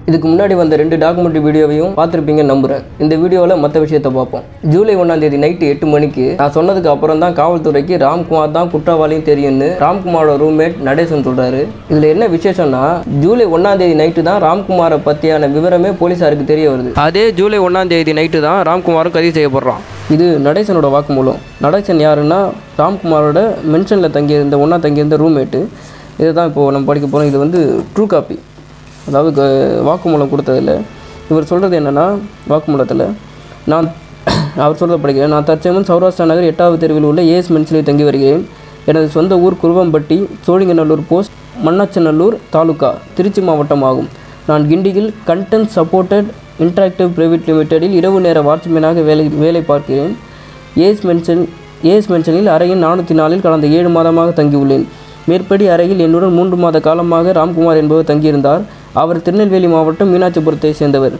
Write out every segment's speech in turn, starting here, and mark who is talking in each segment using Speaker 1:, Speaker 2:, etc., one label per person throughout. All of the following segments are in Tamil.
Speaker 1: இதுக்கு முன்னாடி வந்த ரெண்டு டாக்குமெண்ட்ரி வீடியோவையும் பார்த்துருப்பீங்கன்னு நம்புறேன் இந்த வீடியோவில் மற்ற விஷயத்தை பார்ப்போம் ஜூலை ஒன்றாம் தேதி நைட்டு எட்டு மணிக்கு நான் சொன்னதுக்கு அப்புறம் தான் காவல்துறைக்கு ராம்குமார் தான் குற்றவாளியும் தெரியும்னு ராம்குமாரோட ரூம்மேட் நடேசன் சொல்றாரு இதுல என்ன விசேஷம்னா ஜூலை ஒன்றாம் தேதி நைட்டு தான் ராம்குமாரை பற்றியான விவரமே போலீஸாருக்கு தெரிய வருது அதே ஜூலை ஒன்றாம் தேதி நைட்டு தான் ராம்குமாரும் கைது செய்யப்படுறான் இது நடேசனோட வாக்குமூலம் நடேசன் யாருன்னா ராம்குமாரோட மென்ஷனில் தங்கியிருந்த ஒன்றா தங்கியிருந்த ரூம்மேட்டு இதை தான் இப்போது நம்ம படிக்க போகிறோம் இது வந்து ட்ரூ காப்பி அதாவது க- வாக்குமூலம் கொடுத்ததில் இவர் சொல்கிறது என்னென்னா வாக்குமூலத்தில் நான் அவர் சொல்கிறத படிக்கிறேன் நான் தற்சமயம் சௌராஷ்டிரா நகர் எட்டாவது தெருவில் உள்ள ஏஎஸ் மென்சிலில் தங்கி வருகிறேன் எனது சொந்த ஊர் குருவம்பட்டி சோழிங்கநல்லூர் போஸ்ட் மண்ணாச்சநல்லூர் தாலுகா திருச்சி மாவட்டம் ஆகும் நான் கிண்டியில் கண்டென்ட் சப்போர்ட்டட் இன்டராக்டிவ் பிரைவேட் லிமிடெடில் இரவு நேர வாட்ச்மேனாக வேலை வேலை பார்க்கிறேன் ஏஎஸ் மென்ஷன் ஏஎஸ் மென்ஷனில் அறையின் நானூற்றி நாலில் கடந்த ஏழு மாதமாக தங்கியுள்ளேன் மேற்படி அறையில் என்னுடன் மூன்று மாத காலமாக ராம்குமார் என்பவர் தங்கியிருந்தார் அவர் திருநெல்வேலி மாவட்டம் மீனாட்சிபுரத்தை சேர்ந்தவர்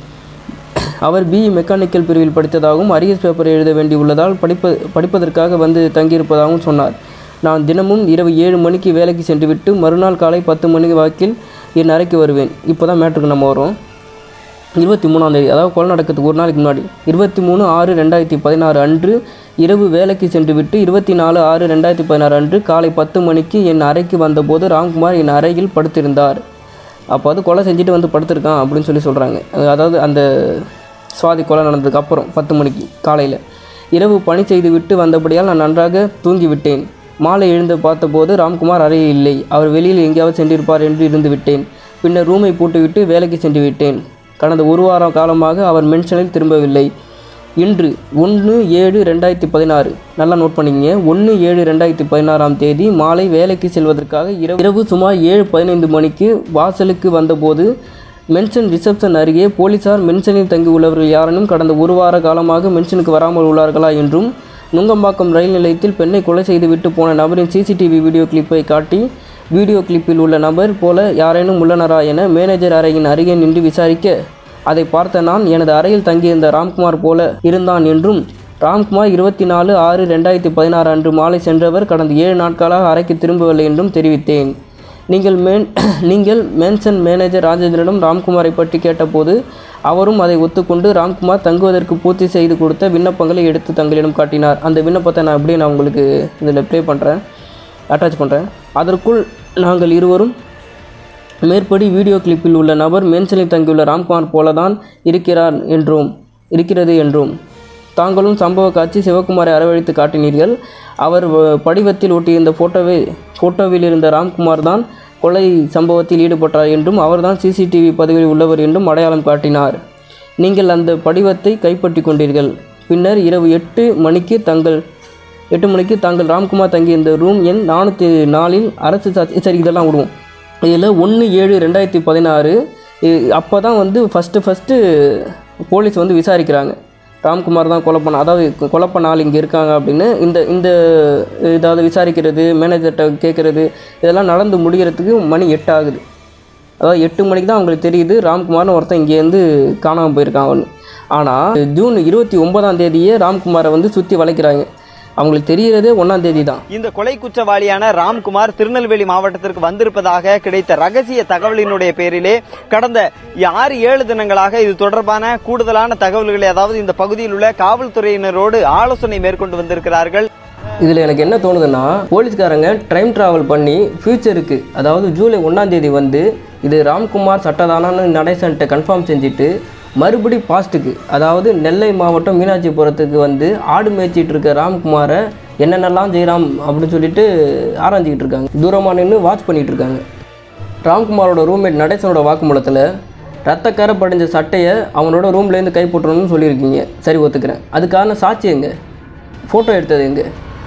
Speaker 1: அவர் பிஇ மெக்கானிக்கல் பிரிவில் படித்ததாகவும் அரியஸ் பேப்பர் எழுத வேண்டியுள்ளதால் படிப்ப படிப்பதற்காக வந்து தங்கியிருப்பதாகவும் சொன்னார் நான் தினமும் இரவு ஏழு மணிக்கு வேலைக்கு சென்றுவிட்டு மறுநாள் காலை பத்து மணிக்கு வாக்கில் என் அறைக்கு வருவேன் இப்போ தான் மேட்ருக்கு நம்ம வரோம் இருபத்தி மூணாம் தேதி அதாவது கொலை நடக்கிறதுக்கு ஒரு நாளைக்கு முன்னாடி இருபத்தி மூணு ஆறு ரெண்டாயிரத்தி பதினாறு அன்று இரவு வேலைக்கு சென்றுவிட்டு இருபத்தி நாலு ஆறு ரெண்டாயிரத்தி பதினாறு அன்று காலை பத்து மணிக்கு என் அறைக்கு வந்தபோது ராம்குமார் என் அறையில் படுத்திருந்தார் அப்போ அது கொலை செஞ்சுட்டு வந்து படுத்திருக்கான் அப்படின்னு சொல்லி சொல்கிறாங்க அதாவது அந்த சுவாதி கொலை நடந்ததுக்கு அப்புறம் பத்து மணிக்கு காலையில் இரவு பணி செய்து விட்டு வந்தபடியால் நான் நன்றாக தூங்கிவிட்டேன் மாலை எழுந்து பார்த்தபோது ராம்குமார் அறையில் இல்லை அவர் வெளியில் எங்கேயாவது சென்றிருப்பார் என்று இருந்து விட்டேன் பின்னர் ரூமை பூட்டிவிட்டு வேலைக்கு சென்று விட்டேன் கடந்த ஒரு வாரம் காலமாக அவர் மென்ஷனில் திரும்பவில்லை இன்று ஒன்று ஏழு ரெண்டாயிரத்தி பதினாறு நல்லா நோட் பண்ணிக்கங்க ஒன்று ஏழு ரெண்டாயிரத்தி பதினாறாம் தேதி மாலை வேலைக்கு செல்வதற்காக இரவு இரவு சுமார் ஏழு பதினைந்து மணிக்கு வாசலுக்கு வந்தபோது மென்ஷன் ரிசப்ஷன் அருகே போலீசார் மென்ஷனில் தங்கியுள்ளவர்கள் யாரேனும் கடந்த ஒரு வார காலமாக மென்ஷனுக்கு வராமல் உள்ளார்களா என்றும் நுங்கம்பாக்கம் ரயில் நிலையத்தில் பெண்ணை கொலை செய்துவிட்டு போன நபரின் சிசிடிவி வீடியோ கிளிப்பை காட்டி வீடியோ கிளிப்பில் உள்ள நபர் போல யாரேனும் உள்ளனரா என மேனேஜர் அறையின் அருகே நின்று விசாரிக்க அதை பார்த்த நான் எனது அறையில் தங்கியிருந்த ராம்குமார் போல இருந்தான் என்றும் ராம்குமார் இருபத்தி நாலு ஆறு ரெண்டாயிரத்தி பதினாறு அன்று மாலை சென்றவர் கடந்த ஏழு நாட்களாக அறைக்கு திரும்பவில்லை என்றும் தெரிவித்தேன் நீங்கள் மேன் நீங்கள் மேன்சன் மேனேஜர் ராஜேந்திரனிடம் ராம்குமாரை பற்றி கேட்டபோது அவரும் அதை ஒத்துக்கொண்டு ராம்குமார் தங்குவதற்கு பூர்த்தி செய்து கொடுத்த விண்ணப்பங்களை எடுத்து தங்களிடம் காட்டினார் அந்த விண்ணப்பத்தை நான் அப்படியே நான் உங்களுக்கு இதில் ப்ளே பண்ணுறேன் அட்டாச் பண்ணுறேன் அதற்குள் நாங்கள் இருவரும் மேற்படி வீடியோ கிளிப்பில் உள்ள நபர் மென்ஷனில் தங்கியுள்ள ராம்குமார் போலதான் இருக்கிறார் என்றும் இருக்கிறது என்றும் தாங்களும் சம்பவ காட்சி சிவகுமாரை அரவழைத்து காட்டினீர்கள் அவர் வ- படிவத்தில் ஒட்டியிருந்த ஃபோட்டோவை ஃபோட்டோவில் இருந்த ராம்குமார் தான் கொலை சம்பவத்தில் ஈடுபட்டார் என்றும் அவர்தான் சிசிடிவி பதிவில் உள்ளவர் என்றும் அடையாளம் காட்டினார் நீங்கள் அந்த படிவத்தை கைப்பற்றி கொண்டீர்கள் பின்னர் இரவு எட்டு மணிக்கு தங்கள் எட்டு மணிக்கு தாங்கள் ராம்குமார் தங்கியிருந்த ரூம் எண் நானூற்றி நாலில் அரசு சாட்சி சரி இதெல்லாம் விடுவோம் இதில் ஒன்று ஏழு ரெண்டாயிரத்தி பதினாறு அப்போ தான் வந்து ஃபஸ்ட்டு ஃபஸ்ட்டு போலீஸ் வந்து விசாரிக்கிறாங்க ராம்குமார் தான் கொலை பண்ண அதாவது கொ- கொலை பண்ண ஆள் இங்கே இருக்காங்க அப்படின்னு இந்த இந்த ஏதாவது விசாரிக்கிறது மேனேஜர்கிட்ட கேட்குறது இதெல்லாம் நடந்து முடிகிறதுக்கு மணி எட்டு ஆகுது அதாவது எட்டு மணிக்கு தான் அவங்களுக்கு தெரியுது ராம்குமார்னு ஒருத்தன் இங்கேருந்து காணாமல் போயிருக்காங்கன்னு ஆனால் ஜூன் இருபத்தி ஒன்பதாம் தேதியே ராம்குமாரை வந்து சுற்றி வளைக்கிறாங்க அவங்களுக்கு தெரியறதே ஒன்றாம் தேதி தான்
Speaker 2: இந்த கொலை குற்றவாளியான ராம்குமார் திருநெல்வேலி மாவட்டத்திற்கு வந்திருப்பதாக கிடைத்த ரகசிய தகவலினுடைய பேரிலே கடந்த ஆறு ஏழு தினங்களாக இது தொடர்பான கூடுதலான தகவல்களை அதாவது இந்த பகுதியில் உள்ள காவல்துறையினரோடு ஆலோசனை மேற்கொண்டு வந்திருக்கிறார்கள்
Speaker 1: இதில் எனக்கு என்ன தோணுதுன்னா போலீஸ்காரங்க டைம் ட்ராவல் பண்ணி ஃப்யூச்சருக்கு அதாவது ஜூலை ஒன்றாம் தேதி வந்து இது ராம்குமார் சட்டதானான்னு நடேசன்ட்ட கன்ஃபார்ம் செஞ்சுட்டு மறுபடி பாஸ்ட்டுக்கு அதாவது நெல்லை மாவட்டம் மீனாட்சிபுரத்துக்கு வந்து ஆடு மேய்ச்சிட்டு இருக்க ராம்குமாரை என்னென்னலாம் செய்கிறாம் அப்படின்னு சொல்லிட்டு ஆராய்ஞ்சிக்கிட்டு இருக்காங்க தூரமாக நின்று வாட்ச் பண்ணிட்டு இருக்காங்க ராம்குமாரோட ரூம்மேட் நடேசனோட வாக்குமூலத்தில் ரத்தக்கரை படிஞ்ச சட்டையை அவனோட ரூம்லேருந்து கை போட்டுறணும்னு சொல்லியிருக்கீங்க சரி ஒத்துக்கிறேன் அதுக்கான சாட்சி எங்க ஃபோட்டோ எடுத்தது எங்க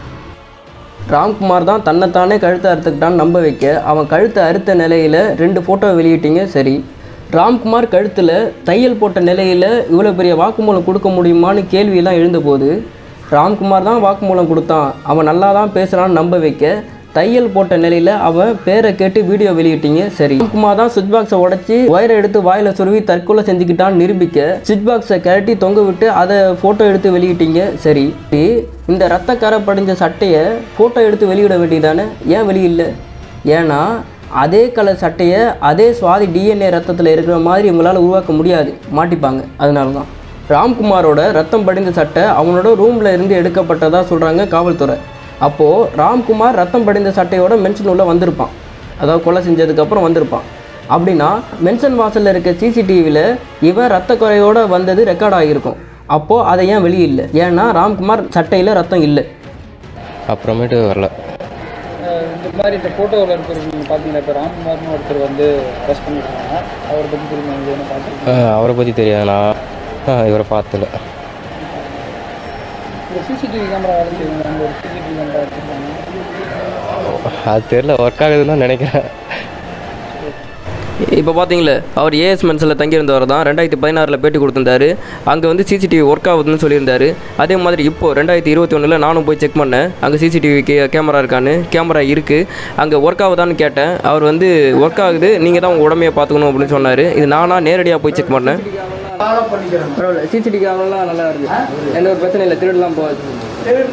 Speaker 1: ராம்குமார் தான் தன்னைத்தானே கழுத்தை அறுத்துக்கிட்டான்னு நம்ப வைக்க அவன் கழுத்தை அறுத்த நிலையில் ரெண்டு ஃபோட்டோ வெளியிட்டீங்க சரி ராம்குமார் கழுத்தில் தையல் போட்ட நிலையில் இவ்வளோ பெரிய வாக்குமூலம் கொடுக்க முடியுமான்னு கேள்வியெல்லாம் எழுந்தபோது ராம்குமார் தான் வாக்குமூலம் கொடுத்தான் அவன் நல்லா தான் பேசுகிறான்னு நம்ப வைக்க தையல் போட்ட நிலையில் அவன் பேரை கேட்டு வீடியோ வெளியிட்டீங்க சரி ராம்குமார் தான் சுவிட்ச் பாக்ஸை உடச்சி ஒயரை எடுத்து வாயில சுருவி தற்கொலை செஞ்சுக்கிட்டான்னு நிரூபிக்க சுவிட்ச் பாக்ஸை கழட்டி தொங்க விட்டு அதை ஃபோட்டோ எடுத்து வெளியிட்டீங்க சரி இந்த ரத்தக்கரை படிஞ்ச சட்டையை ஃபோட்டோ எடுத்து வெளியிட வேண்டியதானே ஏன் வெளியில்லை ஏன்னா அதே கலர் சட்டையை அதே சுவாதி டிஎன்ஏ ரத்தத்தில் இருக்கிற மாதிரி இவங்களால் உருவாக்க முடியாது மாட்டிப்பாங்க அதனால தான் ராம்குமாரோட ரத்தம் படிந்த சட்டை அவனோட ரூமில் இருந்து எடுக்கப்பட்டதாக சொல்கிறாங்க காவல்துறை அப்போது ராம்குமார் ரத்தம் படிந்த சட்டையோட மென்ஷன் உள்ள வந்திருப்பான் அதாவது கொலை செஞ்சதுக்கப்புறம் வந்திருப்பான் அப்படின்னா மென்ஷன் வாசலில் இருக்க சிசிடிவியில் இவன் ரத்த குறையோடு வந்தது ரெக்கார்ட் ஆகியிருக்கும் அப்போது அதை ஏன் வெளியே இல்லை ஏன்னா ராம்குமார் சட்டையில் ரத்தம் இல்லை
Speaker 3: அப்புறமேட்டு வரல
Speaker 4: அஹ் இந்த மாதிரி இந்த ஃபோட்டோவில் இருக்கிறது நீங்கள் பார்த்தீங்கன்னா இப்போ ராம்குமார்னு ஒருத்தர் வந்து அரெஸ்ட் பண்ணியிருக்காங்க அவரை பற்றி தெரியுமா நீங்கள் என்ன பார்த்துருக்கீங்க
Speaker 3: ஆ, அவரை பற்றி தெரியாது நான் ஆ, இவரை பார்த்தல
Speaker 4: இந்த சிசிடிவி கேமரா வேலை செய்யுங்க அங்கே ஒரு சிசிடிவி கேமரா வச்சுருக்காங்க
Speaker 3: அது தெரில ஒர்க் ஆகுதுன்னு தான் நினைக்கிறேன்
Speaker 1: இப்போ பார்த்தீங்களே அவர் ஏஎஸ் மென்ஸில் தங்கியிருந்தவர் தான் ரெண்டாயிரத்தி பதினாறில் பேட்டி கொடுத்திருந்தாரு அங்கே வந்து சிசிடிவி ஒர்க் ஆகுதுன்னு சொல்லியிருந்தாரு அதே மாதிரி இப்போது ரெண்டாயிரத்தி இருபத்தி ஒன்றில் நானும் போய் செக் பண்ணேன் அங்கே சிசிடிவி கே கேமரா இருக்கான்னு கேமரா இருக்குது அங்கே ஒர்க் ஆகுதான்னு கேட்டேன் அவர் வந்து ஒர்க் ஆகுது நீங்கள் தான் உங்கள் உடமையை பார்த்துக்கணும் அப்படின்னு சொன்னார் இது நானாக நேரடியாக போய் செக் பண்ணேன் பரவாயில்ல சிசிடிவி கேமராலாம் நல்லா இருக்குது எந்த ஒரு பிரச்சனை இல்லை திருடலாம் போகாது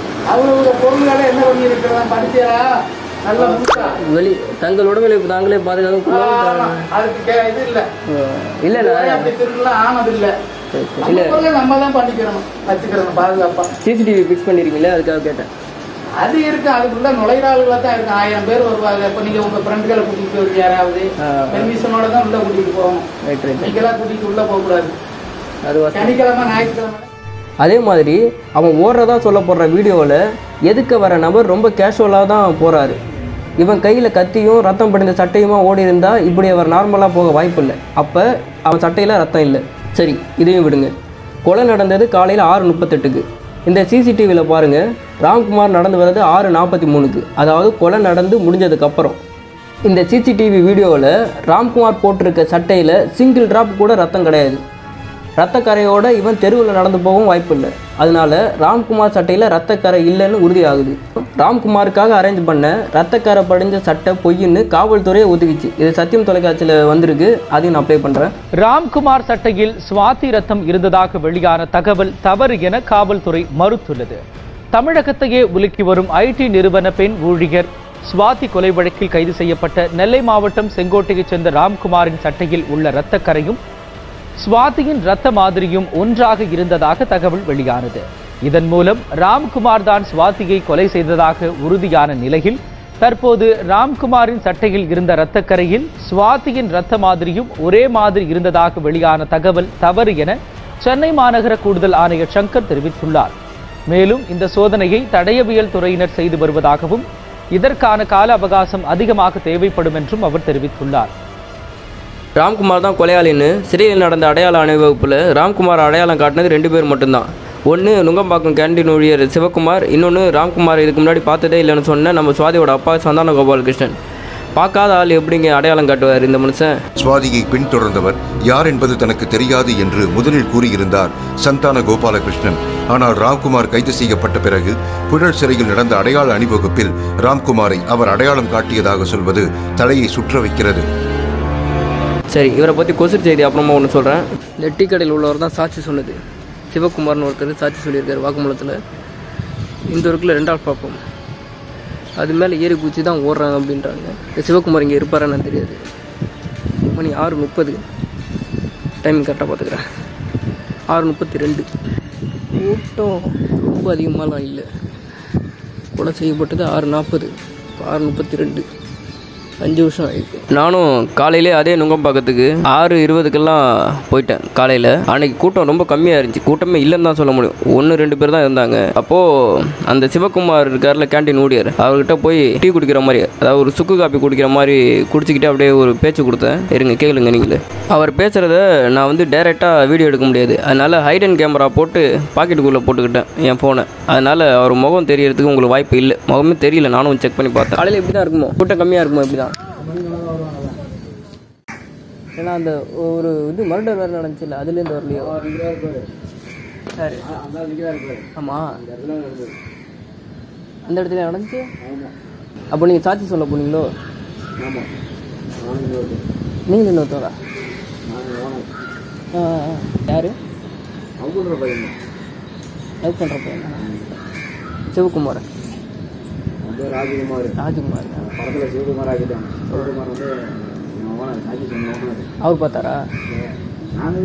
Speaker 5: அவரோட பொருள்களை என்ன பண்ணி இருக்கிறதா படிச்சியா நல்ல முழுசா
Speaker 1: வெளி தங்கள் உடமையில இப்போ தாங்களே பாதுகாக்கணும்
Speaker 5: அதுக்கு கே- இது இல்ல
Speaker 1: இல்லை
Speaker 5: இதுவரை அப்படி திருடலாம் ஆனது இல்ல நம்ம பொருளை நம்ம தான் பண்ணிக்கிறோம் வச்சுக்கிறோம் பாதுகாப்பா
Speaker 1: சிசிடிவி ஃபிக்ஸ் பண்ணியிருக்கீங்களே அதுக்காக கேட்டேன்
Speaker 5: அது இருக்கு அதுக்குள்ள நுழைகிறாளுகளா தான் இருக்கு ஆயிரம் பேர் வருவாங்க இப்ப நீங்க உங்க ஃப்ரெண்டுகளை கூட்டிட்டு போய் யாராவது பெர்மிஷனோட தான் உள்ள கூட்டிட்டு போகணும்
Speaker 1: ரைட் ரைட்
Speaker 5: நீங்களாம் கூட்டிட்டு உள்ள போக கூடாது
Speaker 1: அது
Speaker 5: சனிக்கிழமை ஞாயிற்றுக்கிழமை
Speaker 1: அதே மாதிரி அவன் ஓடுறதா சொல்லப்படுற வீடியோவில் எதுக்க வர நபர் ரொம்ப கேஷுவலாக தான் போகிறாரு இவன் கையில் கத்தியும் ரத்தம் படிந்த சட்டையுமா ஓடி இருந்தா இப்படி அவர் நார்மலாக போக வாய்ப்பு இல்லை அப்போ அவன் சட்டையில் ரத்தம் இல்லை சரி இதையும் விடுங்க கொலை நடந்தது காலையில் ஆறு முப்பத்தெட்டுக்கு இந்த சிசிடிவியில் பாருங்கள் ராம்குமார் நடந்து வர்றது ஆறு நாற்பத்தி மூணுக்கு அதாவது கொலை நடந்து முடிஞ்சதுக்கப்புறம் இந்த சிசிடிவி வீடியோவில் ராம்குமார் போட்டிருக்க சட்டையில் சிங்கிள் டிராப் கூட ரத்தம் கிடையாது ரத்தக்கரையோட இவன் தெருவில் நடந்து போகவும் வாய்ப்பு இல்லை அதனால ராம்குமார் சட்டையில் ரத்தக்கரை இல்லைன்னு உறுதியாகுது ராம்குமாருக்காக அரேஞ்ச் பண்ண ரத்தக்கரை படிஞ்ச சட்டை பொய்ன்னு காவல்துறையை ஒதுக்கிச்சு இது சத்தியம் தொலைக்காட்சியில் வந்திருக்கு அதையும் நான் அப்ளை பண்ணுறேன்
Speaker 6: ராம்குமார் சட்டையில் சுவாதி ரத்தம் இருந்ததாக வெளியான தகவல் தவறு என காவல்துறை மறுத்துள்ளது தமிழகத்தையே உலுக்கி வரும் ஐடி நிறுவன பெண் ஊழியர் சுவாதி கொலை வழக்கில் கைது செய்யப்பட்ட நெல்லை மாவட்டம் செங்கோட்டையைச் சேர்ந்த ராம்குமாரின் சட்டையில் உள்ள இரத்தக்கரையும் சுவாதியின் இரத்த மாதிரியும் ஒன்றாக இருந்ததாக தகவல் வெளியானது இதன் மூலம் ராம்குமார் தான் சுவாதியை கொலை செய்ததாக உறுதியான நிலையில் தற்போது ராம்குமாரின் சட்டையில் இருந்த இரத்தக்கரையில் சுவாதியின் இரத்த மாதிரியும் ஒரே மாதிரி இருந்ததாக வெளியான தகவல் தவறு என சென்னை மாநகர கூடுதல் ஆணையர் சங்கர் தெரிவித்துள்ளார் மேலும் இந்த சோதனையை தடயவியல் துறையினர் செய்து வருவதாகவும் இதற்கான கால அவகாசம் அதிகமாக தேவைப்படும் என்றும் அவர் தெரிவித்துள்ளார்
Speaker 1: ராம்குமார் தான் கொலையாளின்னு சிறையில் நடந்த அடையாள அணிவகுப்பில் ராம்குமார் அடையாளம் காட்டினது ரெண்டு பேர் மட்டும்தான் ஒன்று நுங்கம்பாக்கம் கேண்டீன் ஊழியர் சிவகுமார் இன்னொன்று ராம்குமார் இதுக்கு முன்னாடி பார்த்ததே இல்லைன்னு சொன்ன நம்ம சுவாதியோட அப்பா சந்தான கோபாலகிருஷ்ணன் பார்க்காத ஆள் எப்படிங்க அடையாளம் காட்டுவார் இந்த மனுஷன்
Speaker 7: சுவாதியை பின்தொடர்ந்தவர் யார் என்பது தனக்கு தெரியாது என்று முதலில் கூறியிருந்தார் சந்தான கோபாலகிருஷ்ணன் ஆனால் ராம்குமார் கைது செய்யப்பட்ட பிறகு புழல் சிறையில் நடந்த அடையாள அணிவகுப்பில் ராம்குமாரை அவர் அடையாளம் காட்டியதாக சொல்வது தலையை சுற்ற வைக்கிறது
Speaker 1: சரி இவரை பற்றி கொசுர் செய்தி அப்புறமா ஒன்று சொல்கிறேன் இந்த டீ கடையில் உள்ளவர் தான் சாட்சி சொன்னது சிவகுமார்னு ஒருத்தர் சாட்சி சொல்லியிருக்காரு வாக்குமூலத்தில் இந்த ஒருக்கில் ரெண்டாள் பார்ப்போம் அது மேலே ஏறி குச்சி தான் ஓடுறாங்க அப்படின்றாங்க இந்த சிவகுமார் இங்கே இருப்பாரான்னு தெரியாது மணி ஆறு முப்பது டைம் கரெக்டாக பார்த்துக்கிறேன் ஆறு முப்பத்தி ரெண்டு கூட்டம் ரொம்ப அதிகமாகலாம் இல்லை கொலை செய்யப்பட்டது ஆறு நாற்பது ஆறு முப்பத்தி ரெண்டு அஞ்சு வருஷம் ஆயிருக்கு நானும் காலையிலே அதே நுங்கம்பாக்கத்துக்கு ஆறு இருபதுக்கெல்லாம் போயிட்டேன் காலையில் அன்னைக்கு கூட்டம் ரொம்ப கம்மியாக இருந்துச்சு கூட்டமே இல்லைன்னு தான் சொல்ல முடியும் ஒன்று ரெண்டு பேர் தான் இருந்தாங்க அப்போது அந்த சிவகுமார் இருக்கார்ல கேண்டீன் ஊழியர் அவர்கிட்ட போய் டீ குடிக்கிற மாதிரி அதாவது ஒரு சுக்கு காப்பி குடிக்கிற மாதிரி குடிச்சிக்கிட்டு அப்படியே ஒரு பேச்சு கொடுத்தேன் இருங்க கேளுங்க நீங்களே அவர் பேசுகிறத நான் வந்து டைரெக்டாக வீடியோ எடுக்க முடியாது அதனால் ஹைடன் கேமரா போட்டு பாக்கெட்டுக்குள்ளே போட்டுக்கிட்டேன் என் ஃபோனை அதனால் அவர் முகம் தெரியறதுக்கு உங்களுக்கு வாய்ப்பு இல்லை முகமே தெரியல நானும் செக் பண்ணி பார்த்தேன் காலையில் இப்படி தான் இருக்குமோ கூட்டம் கம்மியாக இருக்குமோ இப்படி தான் ஏன்னா அந்த ஒரு இது மர்டர் வேறு நடந்துச்சுல்ல அதுலேருந்து வரலையோ சரி ஆமாம் அந்த இடத்துல நடந்துச்சு அப்போ நீங்கள் சாட்சி சொல்ல போனீங்களோ நீங்கள் இன்னொருத்தவரா ஆ ஆ. யாரு லவ் பண்ணுற பையன் சிவகுமார்
Speaker 4: வந்து ராஜகுமார்
Speaker 1: ராஜ்குமார்
Speaker 4: படத்தில் சிவகுமார் ஆகிட்டாங்க சிவகுமார் வந்து அவன் சாட்சி சொன்னவன்
Speaker 1: அவர் பார்த்தாரா
Speaker 4: நானே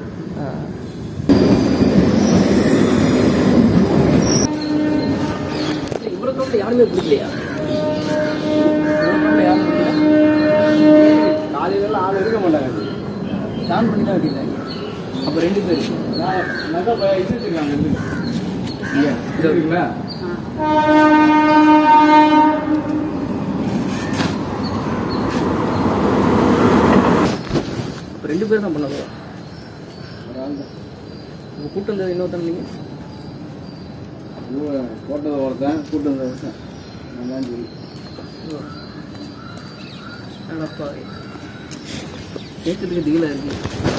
Speaker 1: இவ்வளோ தூரத்தில் யாருமே பிடிக்கலையா
Speaker 4: காலையில ஆள் எடுக்க மாட்டாங்க
Speaker 1: பிளான் பண்ணி தான் வெட்டிட்டாங்க அப்போ ரெண்டு பேர்
Speaker 4: நான் நகை ப- இது வச்சிருக்காங்க இது இங்க, இது இருக்குங்களா
Speaker 1: இப்போ ரெண்டு பேர் தான் பண்ண போகிறோம் உங்கள் கூட்டம் இருந்தது இன்னொருத்தன் நீங்கள்
Speaker 4: இவன் போட்டதை ஒருத்தன் கூட்டு வந்த ஒருத்தன் நான் தான் சொல்லி
Speaker 1: அடப்பா கேட்கறதுக்கு திகிலாக இருக்கு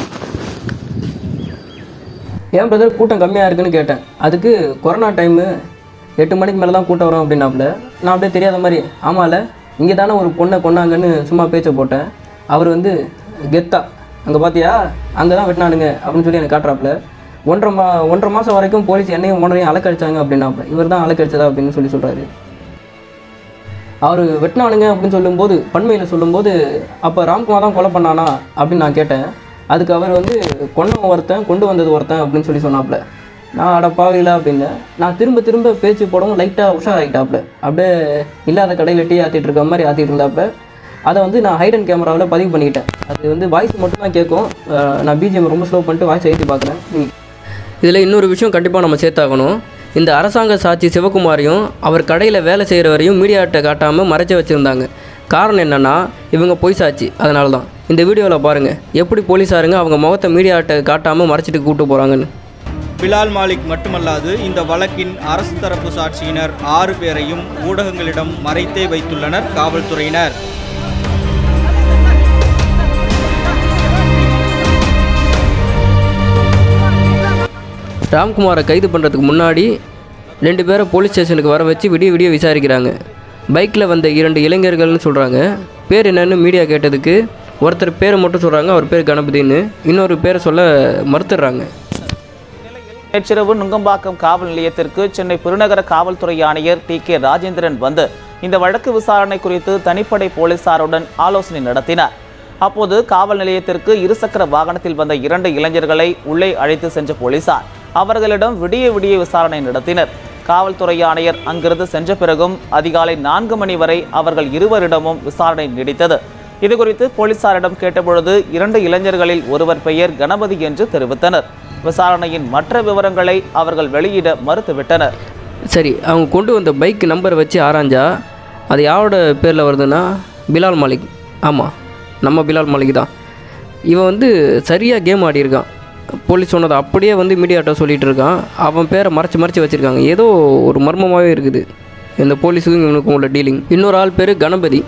Speaker 1: ஏன் பிரதர் கூட்டம் கம்மியாக இருக்குன்னு கேட்டேன் அதுக்கு கொரோனா டைமு எட்டு மணிக்கு மேலே தான் கூட்டம் வரும் அப்படின்னாப்புல நான் அப்படியே தெரியாத மாதிரி ஆமால இங்கே தானே ஒரு பொண்ணை கொண்டாங்கன்னு சும்மா பேச்சை போட்டேன் அவர் வந்து கெத்தா அங்கே பார்த்தியா அங்கே தான் வெட்டினானுங்க அப்படின்னு சொல்லி எனக்கு காட்டுறாப்புல ஒன்றரை மா ஒன்றரை மாதம் வரைக்கும் போலீஸ் என்னையும் ஒன்றரையும் அலக்கடிச்சாங்க அப்படின்னாப்புல இவர் தான் அலக்கடிச்சதா அப்படின்னு சொல்லி சொல்கிறாரு அவர் வெட்டினானுங்க அப்படின்னு சொல்லும்போது பண்மையில் சொல்லும்போது அப்போ ராம்குமார் தான் கொலை பண்ணானா அப்படின்னு நான் கேட்டேன் அதுக்கு அவர் வந்து கொன்னவன் ஒருத்தன் கொண்டு வந்தது ஒருத்தன் அப்படின்னு சொல்லி சொன்னாப்புல நான் அட பாவிலா அப்படின்னு நான் திரும்ப திரும்ப பேச்சு போடவும் லைட்டாக உஷாராகிட்டாப்புல அப்படியே இல்லாத கடையில் டீ ஆற்றிட்டு இருக்க மாதிரி ஆற்றிட்டு இருந்தாப்புல அதை வந்து நான் ஹைடன் கேமராவில் பதிவு பண்ணிக்கிட்டேன் அது வந்து வாய்ஸ் மட்டும் தான் கேட்கும் அஹ் நான் பிஜிஎம் ரொம்ப ஸ்லோ பண்ணிட்டு வாய்ஸ் ஏற்றி பார்க்குறேன் இதில் இன்னொரு விஷயம் கண்டிப்பாக நம்ம சேர்த்தாகணும் இந்த அரசாங்க சாட்சி சிவகுமாரையும் அவர் கடையில் வேலை செய்கிறவரையும் மீடியாட்ட காட்டாமல் மறைச்சு வச்சுருந்தாங்க காரணம் என்னென்னா இவங்க பொய் சாட்சி அதனால தான் இந்த வீடியோவில் பாருங்கள் எப்படி போலீஸாருங்க அவங்க முகத்தை மீடியாட்ட காட்டாமல் மறைச்சிட்டு கூப்பிட்டு போகிறாங்கன்னு
Speaker 8: பிலால் மாலிக் மட்டுமல்லாது இந்த வழக்கின் அரசு தரப்பு சாட்சியினர் ஆறு பேரையும் ஊடகங்களிடம் மறைத்தே வைத்துள்ளனர் காவல்துறையினர்
Speaker 1: ராம்குமாரை கைது பண்ணுறதுக்கு முன்னாடி ரெண்டு பேரை போலீஸ் ஸ்டேஷனுக்கு வர வச்சு விடிய விடிய விசாரிக்கிறாங்க பைக்கில் வந்த இரண்டு இளைஞர்கள்னு சொல்கிறாங்க பேர் என்னன்னு மீடியா கேட்டதுக்கு ஒருத்தர் பேரை மட்டும் சொல்கிறாங்க அவர் பேர் கணபதின்னு இன்னொரு பேரை சொல்ல மறுத்துடுறாங்க
Speaker 9: நேற்றிரவு நுங்கம்பாக்கம் காவல் நிலையத்திற்கு சென்னை பெருநகர காவல்துறை ஆணையர் டி கே ராஜேந்திரன் வந்து இந்த வழக்கு விசாரணை குறித்து தனிப்படை போலீசாருடன் ஆலோசனை நடத்தினார் அப்போது காவல் நிலையத்திற்கு இருசக்கர வாகனத்தில் வந்த இரண்டு இளைஞர்களை உள்ளே அழைத்து சென்ற போலீசார் அவர்களிடம் விடிய விடிய விசாரணை நடத்தினர் காவல்துறை ஆணையர் அங்கிருந்து சென்ற பிறகும் அதிகாலை நான்கு மணி வரை அவர்கள் இருவரிடமும் விசாரணை நீடித்தது இதுகுறித்து போலீசாரிடம் கேட்டபொழுது இரண்டு இளைஞர்களில் ஒருவர் பெயர் கணபதி என்று தெரிவித்தனர் விசாரணையின் மற்ற விவரங்களை அவர்கள் வெளியிட மறுத்துவிட்டனர்
Speaker 1: சரி அவங்க கொண்டு வந்த பைக் நம்பரை வச்சு ஆராய்ஞ்சா அது யாரோட பேரில் வருதுன்னா பிலால் மாலிக் ஆமாம் நம்ம பிலால் மாலிக் தான் இவன் வந்து சரியாக கேம் ஆடியிருக்கான் போலீஸ் சொன்னதை அப்படியே வந்து மீடியாட்ட சொல்லிட்டு இருக்கான் அவன் பேரை மறைச்சு மறைச்சு வச்சுருக்காங்க ஏதோ ஒரு மர்மமாகவே இருக்குது இந்த போலீஸுக்கும் இவனுக்கும் உள்ள டீலிங் இன்னொரு ஆள் பேர் கணபதி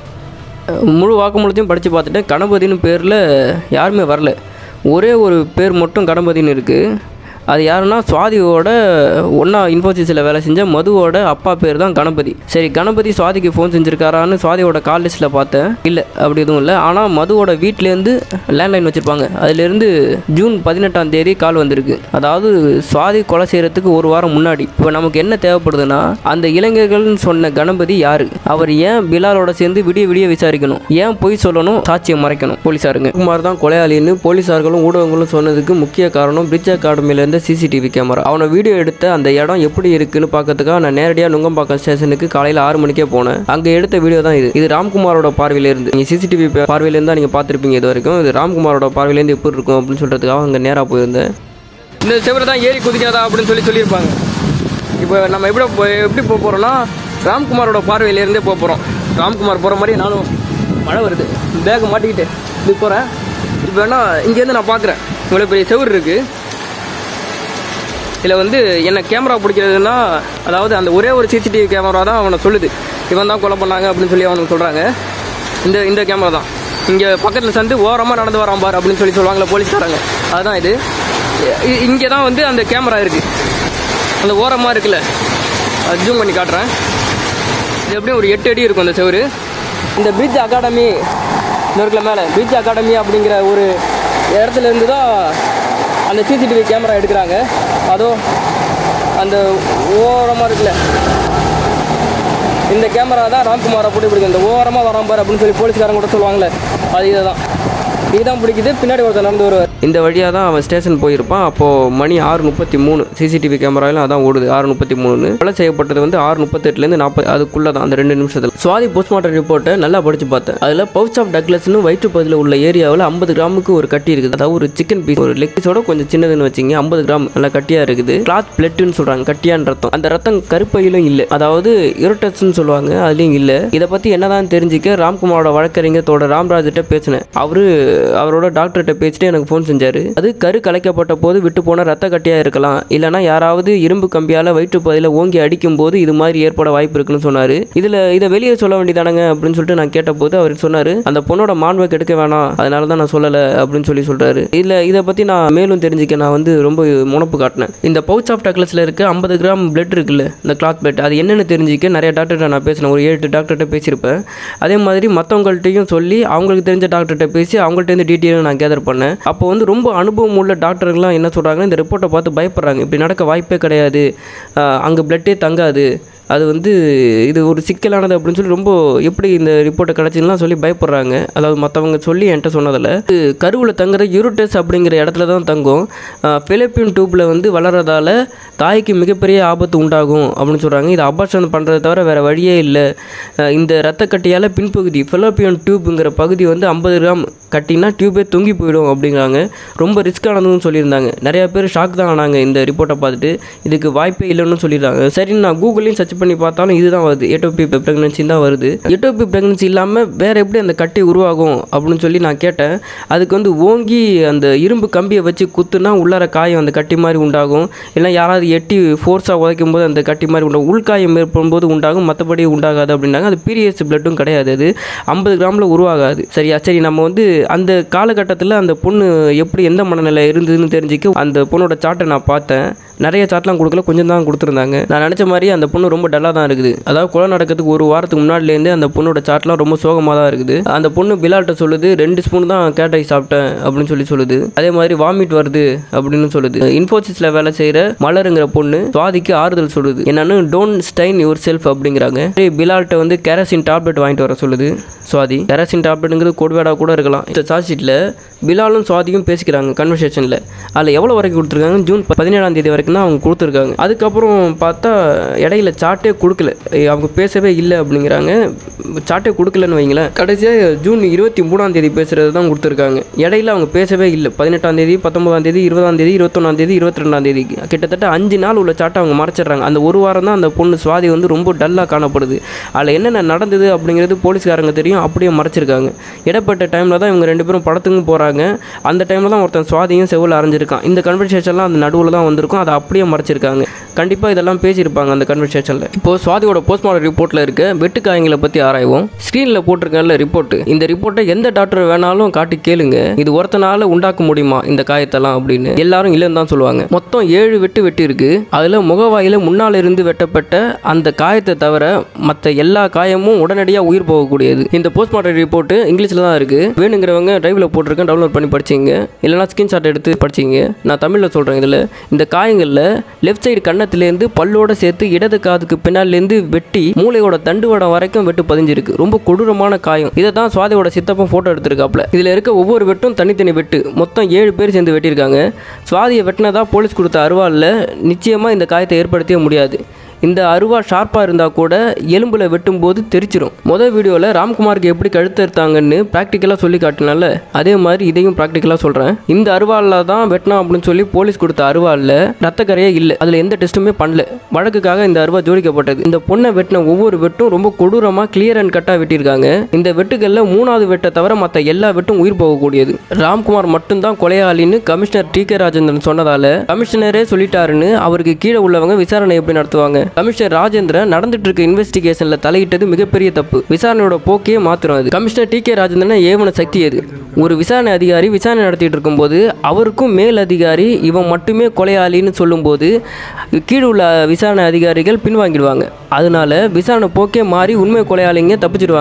Speaker 1: அஹ் முழு வாக்குமூலத்தையும் படித்து பார்த்துட்டேன் கணபதின்னு பேரில் யாருமே வரல ஒரே ஒரு பேர் மட்டும் கணபதின்னு இருக்குது அது யாருன்னா சுவாதியோட ஒன்றா இன்ஃபோசிஸில் வேலை செஞ்ச மதுவோட அப்பா பேர் தான் கணபதி சரி கணபதி சுவாதிக்கு ஃபோன் செஞ்சுருக்காரான்னு சுவாதியோட கால் லிஸ்ட்டில் பார்த்தேன் இல்லை அப்படி எதுவும் இல்லை ஆனால் மதுவோட வீட்டிலேருந்து லேண்ட்லைன் வச்சுருப்பாங்க அதுலேருந்து ஜூன் பதினெட்டாம் தேதி கால் வந்திருக்கு அதாவது சுவாதி கொலை செய்கிறதுக்கு ஒரு வாரம் முன்னாடி இப்போ நமக்கு என்ன தேவைப்படுதுன்னா அந்த இளைஞர்கள்னு சொன்ன கணபதி யாரு அவர் ஏன் பிலாலோட சேர்ந்து விடிய விடிய விசாரிக்கணும் ஏன் பொய் சொல்லணும் சாட்சியை மறைக்கணும் போலீஸாருங்க குமார் தான் கொலையாளின்னு போலீஸார்களும் ஊடகங்களும் சொன்னதுக்கு முக்கிய காரணம் பிரிட்ஜ் அகாடமிலேருந்து சிசிடிவி கேமரா அவனை வீடியோ எடுத்த அந்த இடம் எப்படி இருக்குன்னு பார்க்கறதுக்காக நான் நேரடியாக நுங்கம்பாக்கம் ஸ்டேஷனுக்கு காலையில் ஆறு மணிக்கே போனேன் அங்கே எடுத்த வீடியோ தான் இது இது ராம்குமாரோட பார்வையிலேருந்து நீங்கள் சிசிடிவி பார்வையிலேருந்து தான் நீங்கள் பார்த்துருப்பீங்க இது வரைக்கும் இது ராம்குமாரோட பார்வையிலேருந்து எப்படி இருக்கும் அப்படின்னு சொல்கிறதுக்காக அங்கே நேராக போயிருந்தேன் இந்த செவரை தான் ஏறி குதிக்காதா அப்படின்னு சொல்லி சொல்லியிருப்பாங்க இப்போ நம்ம எப்படி போ- எப்படி போக போகிறோம்னா ராம்குமாரோட பார்வையிலேருந்தே போக போகிறோம் ராம்குமார் போகிற மாதிரி நானும் மழை வருது பேக் மாட்டிக்கிட்டு இப்படி போகிறேன் இப்போ வேணா இங்கேருந்து நான் பார்க்குறேன் இவ்வளோ பெரிய செவுரு இருக்குது இதில் வந்து என்ன கேமரா பிடிக்கிறதுனா அதாவது அந்த ஒரே ஒரு சிசிடிவி கேமரா தான் அவனை சொல்லுது இவன் தான் கொலை பண்ணாங்க அப்படின்னு சொல்லி அவனுக்கு சொல்கிறாங்க இந்த இந்த கேமரா தான் இங்கே பக்கத்தில் சந்து ஓரமாக நடந்து வரான் பார் அப்படின்னு சொல்லி சொல்லுவாங்களே போலீஸ்காரங்க அதுதான் இது இங்கே தான் வந்து அந்த கேமரா இருக்குது அந்த ஓரமாக இருக்குல்ல அது ஜூம் பண்ணி காட்டுறேன் இது எப்படியும் ஒரு எட்டு அடி இருக்கும் அந்த செவரு இந்த பிரிட்ஜ் அகாடமி இந்த இருக்குல்ல மேலே பிரிட்ஜ் அகாடமி அப்படிங்கிற ஒரு இடத்துல இருந்து தான் அந்த சிசிடிவி கேமரா எடுக்கிறாங்க அதோ அந்த ஓரமாக இருக்குல்ல இந்த கேமரா தான் ராம்குமாரை போட்டு பிடிக்கும் இந்த ஓரமாக வராம பாரு அப்படின்னு சொல்லி போலீஸ்காரங்க கூட சொல்லுவாங்களே அது இதுதான் இதுதான் பிடிக்குது பின்னாடி ஒருத்தர் நடந்து வருவார் இந்த வழியாக தான் அவன் ஸ்டேஷன் போயிருப்பான் அப்போது மணி ஆறு முப்பத்தி மூணு சிசிடிவி கேமராவில் அதான் ஓடுது ஆறு முப்பத்தி மூணுன்னு கொலை செய்யப்பட்டது வந்து ஆறு முப்பத்தெட்டுலேருந்து நாற்பது அதுக்குள்ளே தான் அந்த ரெண்டு நிமிஷத்தில் சுவாதி போஸ்ட்மார்ட்டம் ரிப்போர்ட்டை நல்லா படித்து பார்த்தேன் அதில் பவுச் ஆஃப் டக்லஸ்னு வயிற்றுப்பகுதியில் உள்ள ஏரியாவில் ஐம்பது கிராமுக்கு ஒரு கட்டி இருக்குது அதாவது ஒரு சிக்கன் பீஸ் ஒரு லெக் பீஸோட கொஞ்சம் சின்னதுன்னு வச்சிங்க ஐம்பது கிராம் நல்லா கட்டியாக இருக்குது கிளாத் பிளட்டுன்னு சொல்கிறாங்க கட்டியான ரத்தம் அந்த ரத்தம் கருப்பையிலும் இல்லை அதாவது இருட்டஸ்ன்னு சொல்லுவாங்க அதுலேயும் இல்லை இதை பற்றி என்னதான் தெரிஞ்சுக்க ராம்குமாரோட வழக்கறிஞர் தோட ராம்ராஜ்கிட்ட பேசினேன் அவரு அவரோட டாக்டர்கிட்ட பேசிட்டு எனக்கு ஃபோன் செஞ்சாரு அது கரு கலைக்கப்பட்ட போது விட்டு போன ரத்த கட்டியா இருக்கலாம் இல்லைனா யாராவது இரும்பு கம்பியால வயிற்றுப்பகுதியில் ஓங்கி அடிக்கும் போது இது மாதிரி ஏற்பட வாய்ப்பு இருக்குன்னு சொன்னாரு இதுல இதை வெளியே சொல்ல வேண்டியதானங்க அப்படின்னு சொல்லிட்டு நான் கேட்டபோது அவர் சொன்னாரு அந்த பொண்ணோட மாண்பை கெடுக்க வேணாம் அதனால தான் நான் சொல்லலை அப்படின்னு சொல்லி சொல்றாரு இதுல இதை பத்தி நான் மேலும் தெரிஞ்சுக்க நான் வந்து ரொம்ப முனப்பு காட்டினேன் இந்த பவுச் ஆஃப் டக்லஸ்ல இருக்க ஐம்பது கிராம் பிளட் இருக்குல்ல இந்த கிளாத் பிளட் அது என்னன்னு தெரிஞ்சுக்க நிறைய டாக்டர்கிட்ட நான் பேசினேன் ஒரு ஏழு எட்டு டாக்டர்கிட்ட பேசியிருப்பேன் அதே மாதிரி மற்றவங்கள்ட்டையும் சொல்லி அவங்களுக்கு தெரிஞ்ச டாக்டர்கிட்ட பேசி அவங்கள்ட்ட இருந்து டீட்டெயிலும் நான் கேதர் பண்ணேன் அப்போ வந்து ரொம்ப அனுபவம் உள்ள டாக்டர்கள்லாம் என்ன சொல்கிறாங்கன்னா இந்த ரிப்போர்ட்டை பார்த்து பயப்படுறாங்க இப்படி நடக்க வாய்ப்பே கிடையாது அங்கே பிளட்டே தங்காது அது வந்து இது ஒரு சிக்கலானது அப்படின்னு சொல்லி ரொம்ப எப்படி இந்த ரிப்போர்ட்டை கிடச்சிலாம் சொல்லி பயப்படுறாங்க அதாவது மற்றவங்க சொல்லி என்கிட்ட சொன்னதில் கருவில் தங்குற யூரோட்டஸ் அப்படிங்கிற இடத்துல தான் தங்கும் பிலிப்பின் டியூப்பில் வந்து வளர்றதால தாய்க்கு மிகப்பெரிய ஆபத்து உண்டாகும் அப்படின்னு சொல்கிறாங்க இது அபார்ஷன் பண்ணுறதை தவிர வேறு வழியே இல்லை அஹ் இந்த ரத்த கட்டியால் பின்பகுதி ஃபிலோப்பியன் டியூப்புங்கிற பகுதி வந்து ஐம்பது கிராம் கட்டினா டியூபே தொங்கி போயிடும் அப்படிங்கிறாங்க ரொம்ப ரிஸ்க்கானதுன்னு சொல்லியிருந்தாங்க நிறையா பேர் ஷாக் தான் ஆனாங்க இந்த ரிப்போர்ட்டை பார்த்துட்டு இதுக்கு வாய்ப்பே இல்லைன்னு சொல்லியிருந்தாங்க சரி நான் கூகுளையும் சர்ச் பண்ணி பார்த்தாலும் இதுதான் வருது எட்டோபி ப்ரெக்னன்சி தான் வருது எட்டோபி ப்ரெக்னன்சி இல்லாமல் வேறு எப்படி அந்த கட்டி உருவாகும் அப்படின்னு சொல்லி நான் கேட்டேன் அதுக்கு வந்து ஓங்கி அந்த இரும்பு கம்பியை வச்சு குத்துனா உள்ளார காயம் அந்த கட்டி மாதிரி உண்டாகும் இல்லை யாராவது எட்டி ஃபோர்ஸாக உதைக்கும் போது அந்த கட்டி மாதிரி உண்டாகும் உள்காயம் ஏற்படும் போது உண்டாகும் மற்றபடி உண்டாகாது அப்படின்னாங்க அது பீரியஸ் பிளட்டும் கிடையாது அது ஐம்பது கிராமில் உருவாகாது சரியா சரி நம்ம வந்து அந்த காலகட்டத்தில் அந்த பொண்ணு எப்படி எந்த மனநிலை இருந்ததுன்னு தெரிஞ்சுக்க அந்த பொண்ணோட சார்ட்டை நான் பார்த்தேன் நிறைய சார்ட்லாம் கொடுக்கல கொஞ்சம் தான் கொடுத்துருந்தாங்க நான் நினச்ச மாதிரி அந்த பொண்ணு ரொம்ப டல்லாக தான் இருக்குது அதாவது கொலை நடக்கிறதுக்கு ஒரு வாரத்துக்கு முன்னாடிலேருந்தே அந்த பொண்ணோட சார்ட்லாம் ரொம்ப சோகமாக தான் இருக்குது அந்த பொண்ணு பிலால்கிட்ட சொல்லுது ரெண்டு ஸ்பூன் தான் கேட்டை சாப்பிட்டேன் அப்படின்னு சொல்லி சொல்லுது அதே மாதிரி வாமிட் வருது அப்படின்னு சொல்லுது இன்ஃபோசிஸில் வேலை செய்கிற மலருங்கிற பொண்ணு சுவாதிக்கு ஆறுதல் சொல்லுது என்னன்னு டோன்ட் ஸ்டைன் யுவர் செல்ஃப் அப்படிங்கிறாங்க சரி, பிலால்கிட்ட வந்து கேரசின் டாப்லெட் வாங்கிட்டு வர சொல்லுது சுவாதி கேரசின் டாப்லெட்டுங்கிறது கோட்வேடாக கூட இருக்கலாம் இந்த சார்ஜ் ஷீட்டில் பிலாலும் சுவாதியும் பேசிக்கிறாங்க கன்வர்சேஷனில் அதில் எவ்வளோ வரைக்கும் கொடுத்துருக்காங்க ஜூன் பதினேழாம் தேதி வரைக்கும் தான் அவங்க கொடுத்துருக்காங்க அதுக்கப்புறம் பார்த்தா இடையில சார்ட்டே கொடுக்கல ஏய், அவங்க பேசவே இல்லை அப்படிங்கிறாங்க சார்ட்டே கொடுக்கலன்னு வைங்களேன் கடைசியாக ஜூன் இருபத்தி மூணாம் தேதி பேசுகிறது தான் கொடுத்துருக்காங்க இடையில அவங்க பேசவே இல்லை பதினெட்டாம் தேதி பத்தொன்பதாம் தேதி இருபதாம் தேதி இருபத்தொன்னாம் தேதி இருபத்தி ரெண்டாம் தேதி கிட்டத்தட்ட அஞ்சு நாள் உள்ள சார்ட்டை அவங்க மறைச்சிடுறாங்க அந்த ஒரு வாரம் தான் அந்த பொண்ணு சுவாதி வந்து ரொம்ப டல்லாக காணப்படுது அதில் என்னென்ன நடந்தது அப்படிங்கிறது போலீஸ்காரங்க தெரியும் அப்படியே மறைச்சிருக்காங்க இடப்பட்ட டைமில் தான் இவங்க ரெண்டு பேரும் படத்துக்கும் போகிறாங்க அந்த டைமில் தான் ஒருத்தன் சுவாதியும் செவில் அரைஞ்சிருக்கான் இந்த கன்வர்சேஷன்லாம் அந்த நடுவில் தான் வந்திருக்கும் அதை அப்படியே மறைச்சிருக்காங்க கண்டிப்பாக இதெல்லாம் பேசியிருப்பாங்க அந்த கன்வர்சேஷனில் இப்போ சுவாதியோட போஸ்ட்மார்டம் ரிப்போர்ட்டில் இருக்க வெட்டுக்காயங்களை பற்றி ஆராய்வோம் ஸ்க்ரீனில் போட்டிருக்கேன்ல ரிப்போர்ட் இந்த ரிப்போர்ட்டை எந்த டாக்டர் வேணாலும் காட்டி கேளுங்க இது ஒருத்தனால உண்டாக்க முடியுமா இந்த காயத்தெல்லாம் அப்படின்னு எல்லாரும் இல்லைன்னு தான் சொல்லுவாங்க மொத்தம் ஏழு வெட்டு வெட்டி இருக்கு அதில் முகவாயில முன்னால் இருந்து வெட்டப்பட்ட அந்த காயத்தை தவிர மற்ற எல்லா காயமும் உடனடியாக உயிர் போகக்கூடியது இந்த போஸ்ட்மார்ட்டம் ரிப்போர்ட் இங்கிலீஷில் தான் இருக்கு வேணுங்கிறவங்க டிரைவில் போட்டிருக்கேன் டவுன்லோட் பண்ணி படிச்சிங்க இல்லைனா ஸ்கிரீன்ஷாட் எடுத்து படிச்சிங்க நான் தமிழில் சொல்கிறேன் இதில் இந்த காயங்களில் லெஃப்ட் சைடு கன்னத்துலேருந்து பல்லோட சேர்த்து இடது காதுக்கு பின்னாலேருந்து வெட்டி மூளையோட தண்டுவடம் வரைக்கும் வெட்டு பதிஞ்சிருக்கு ரொம்ப கொடூரமான காயம் இதை தான் சுவாதியோட சித்தப்பன் ஃபோட்டோ எடுத்திருக்காப்ல இதில் இருக்க ஒவ்வொரு வெட்டும் தனித்தனி வெட்டு மொத்தம் ஏழு பேர் சேர்ந்து வெட்டியிருக்காங்க சுவாதியை வெட்டினதா போலீஸ் கொடுத்த அருவாளில் நிச்சயமாக இந்த காயத்தை ஏற்படுத்தவே முடியாது இந்த அருவா ஷார்ப்பாக இருந்தால் கூட எலும்பில் வெட்டும்போது தெரிச்சிரும் மொதல் வீடியோவில் ராம்குமாருக்கு எப்படி கழுத்து எடுத்தாங்கன்னு ப்ராக்டிக்கலாக சொல்லி காட்டினால அதே மாதிரி இதையும் ப்ராக்டிக்கலாக சொல்கிறேன் இந்த அருவாளில் தான் வெட்டினா அப்படின்னு சொல்லி போலீஸ் கொடுத்த அருவாளில் ரத்தக்கரையே இல்லை அதில் எந்த டெஸ்ட்டுமே பண்ணல வழக்குக்காக இந்த அருவா ஜோடிக்கப்பட்டது இந்த பொண்ணை வெட்டின ஒவ்வொரு வெட்டும் ரொம்ப கொடூரமாக கிளியர் அண்ட் கட்டாக வெட்டியிருக்காங்க இந்த வெட்டுகளில் மூணாவது வெட்டை தவிர மற்ற எல்லா வெட்டும் உயிர் போகக்கூடியது ராம்குமார் மட்டும்தான் கொலையாளின்னு கமிஷனர் டி கே ராஜேந்திரன் சொன்னதால கமிஷனரே சொல்லிட்டாருன்னு அவருக்கு கீழே உள்ளவங்க விசாரணை எப்படி நடத்துவாங்க கமிஷனர் ராஜேந்திரன் நடந்துட்டு இருக்க இன்வெஸ்டிகேஷன்ல தலையிட்டது மிகப்பெரிய தப்பு விசாரணையோட போக்கையே மாத்திரம் அது கமிஷனர் டி கே ராஜேந்திரன் ஏவன சக்தி அது ஒரு விசாரணை அதிகாரி விசாரணை நடத்திட்டு இருக்கும்போது அவருக்கும் மேல் அதிகாரி இவன் மட்டுமே கொலையாளின்னு சொல்லும்போது கீழே உள்ள விசாரணை அதிகாரிகள் பின்வாங்கிடுவாங்க அதனால விசாரணை போக்கே மாறி உண்மை கொலையாளிங்க தப்பிச்சிடுவாங்க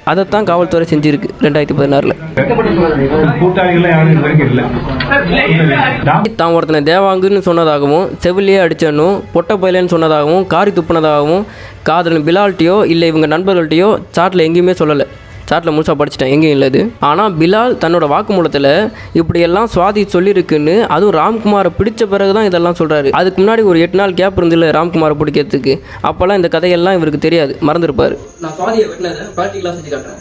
Speaker 1: அதைத்தான் காவல்துறை செஞ்சிருக்கு ரெண்டாயிரத்தி பதினாறில் தான் ஒருத்தனை தேவாங்குன்னு சொன்னதாகவும் செவிலியே அடிச்சனும் பொட்டை பையலன்னு சொன்னதாகவும் காரி துப்புனதாகவும் காதலன் பிலால்ட்டையோ இல்லை இவங்க நண்பர்கள்ட்டையோ சாட்டில் எங்கேயுமே சொல்லலை சாட்டில் முழுசாக படிச்சிட்டேன் எங்கேயும் இல்லை இது ஆனால் பிலால் தன்னோட வாக்குமூலத்தில் இப்படியெல்லாம் சுவாதி சொல்லியிருக்குன்னு அதுவும் ராம்குமாரை பிடிச்ச பிறகு தான் இதெல்லாம் சொல்கிறாரு அதுக்கு முன்னாடி ஒரு எட்டு நாள் கேப் இருந்தில்ல ராம்குமாரை பிடிக்கிறதுக்கு அப்போல்லாம் இந்த கதையெல்லாம் இவருக்கு தெரியாது மறந்துருப்பாரு நான் சுவாதியை வெட்டினதை ப்ராக்டிக்கலாக செஞ்சு காட்டுறேன்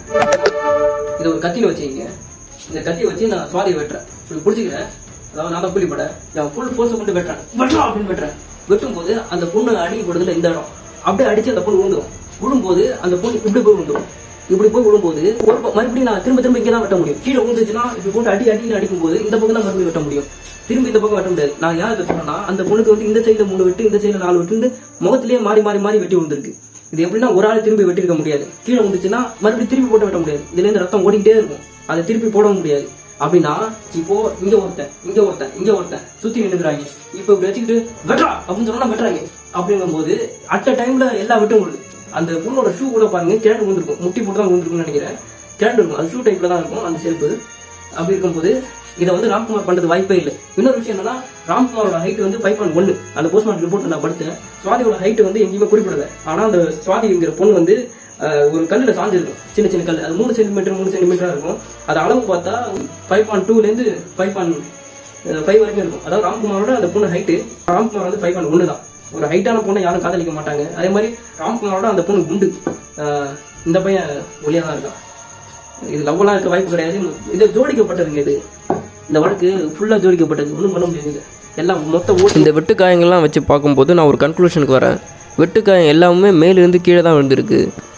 Speaker 1: இது ஒரு கத்தியில் வச்சுக்கிங்க இந்த கத்தியை வச்சு நான் சுவாதியை வெட்டுறேன் இப்படி பிடிச்சிக்கிறேன் அதாவது நான் தான் புள்ளிப்பட நான் ஃபுல் ஃபோர்ஸை கொண்டு வெட்டுறேன் வெட்டுறோம் அப்படின்னு வெட்டுறேன் வெட்டும்போது அந்த பொண்ணு அடி கொடுத்துல இந்த இடம் அப்படியே அடிச்சு அந்த பொண்ணு விழுந்துரும் விழும்போது அந்த பொண்ணு இப்படி போய் விழுந்துரும் இப்படி போய் விழும்போது ஒரு ப- மறுபடியும் நான் திரும்ப திரும்ப இங்கே தான் வெட்ட முடியும் கீழே விழுந்துச்சுன்னா இப்படி போட்டு அடி அடின்னு அடிக்கும்போது இந்த பக்கம் தான் மறுபடியும் வெட்ட முடியும் திரும்பி இந்த பக்கம் வெட்ட முடியாது நான் யாருக்கு சொன்னேன்னா அந்த பொண்ணுக்கு வந்து இந்த சைடுல மூணு வெட்டு இந்த சைடுல நாலு வெட்டு முகத்திலேயே மாறி மாறி மாறி வெட்டி விழுந்திருக்கு இது எப்படின்னா ஒரு ஆள் திரும்பி வெட்டிருக்க முடியாது கீழே வந்துச்சுன்னா மறுபடியும் திருப்பி போட்டு வெட்ட முடியாது இதுல இருந்து ரத்தம் ஓடிக்கிட்டே இருக்கும் அதை திருப்பி போடவும் முடியாது அப்படின்னா இப்போ இங்க ஒருத்தன் இங்க ஒருத்தன் இங்க ஒருத்தன் சுத்தி நின்னுக்கிறாங்க இப்போ இப்படி வச்சுக்கிட்டு வெட்றா அப்படின்னு சொன்னா வெட்டுறாங்க அப்படிங்கும் போது அட் டைம்ல எல்லா வெட்டும் விடுது அந்த பொண்ணோட ஷூ கூட பாருங்க கிழண்டு விழுந்திருக்கும் முட்டி போட்டு தான் விழுந்திருக்கும்னு நினைக்கிறேன் கிழண்டு இருக்கும் அது ஷூ டைப்ல தான் இருக்கும் அந்த செருப்பு அப்படி இருக்கும்போது இதை வந்து ராம்குமார் பண்றது வாய்ப்பே இல்லை இன்னொரு விஷயம் என்னன்னா ராம்குமாரோட ஹைட் வந்து ஃபைவ் பாயிண்ட் ஒன்னு அந்த போஸ்ட்மார்ட்டம் ரிப்போர்ட் நான் படிச்சேன் சுவாதியோட ஹைட் வந்து எங்கேயுமே குறிப்பிடல ஆனா அந்த சுவாதிங்கிற பொண்ணு வந்து அஹ், ஒரு கல்லுல சாஞ்சிருக்கும் சின்ன சின்ன கல் அது மூணு சென்டிமீட்டர் மூணு சென்டிமீட்டரா இருக்கும் அது அளவு பார்த்தா ஃபைவ் பாயிண்ட் டூல இருந்து ஃபைவ் பாயிண்ட் ஃபைவ் வரைக்கும் இருக்கும் அதாவது ராம்குமாரோட அந்த பொண்ணு ஹைட்டு ராம்குமார் வந்து ஃபைவ் பாயிண்ட் ஒன்று தான் ஒரு ஹைட்டான பொண்ணை யாரும் காதலிக்க மாட்டாங்க அதே மாதிரி ராம்குமாரோட அந்த பொண்ணு குண்டு அஹ், இந்த பையன் ஒளியா தான் இருக்கான் இது லவ்லாம் இருக்க வாய்ப்பு கிடையாது இது ஜோடிக்கப்பட்டதுங்க இது இந்த வழக்கு ஃபுல்லா ஜோடிக்கப்பட்டது ஒன்றும் பண்ண முடியாது எல்லாம் மொத்த ஓட்டு இந்த வெட்டுக்காயங்கள்லாம் வச்சு பார்க்கும்போது நான் ஒரு கன்க்ளூஷனுக்கு வரேன் வெட்டுக்காயம் எல்லாமே மேலிருந்து கீழே தான் விழுந்திருக்கு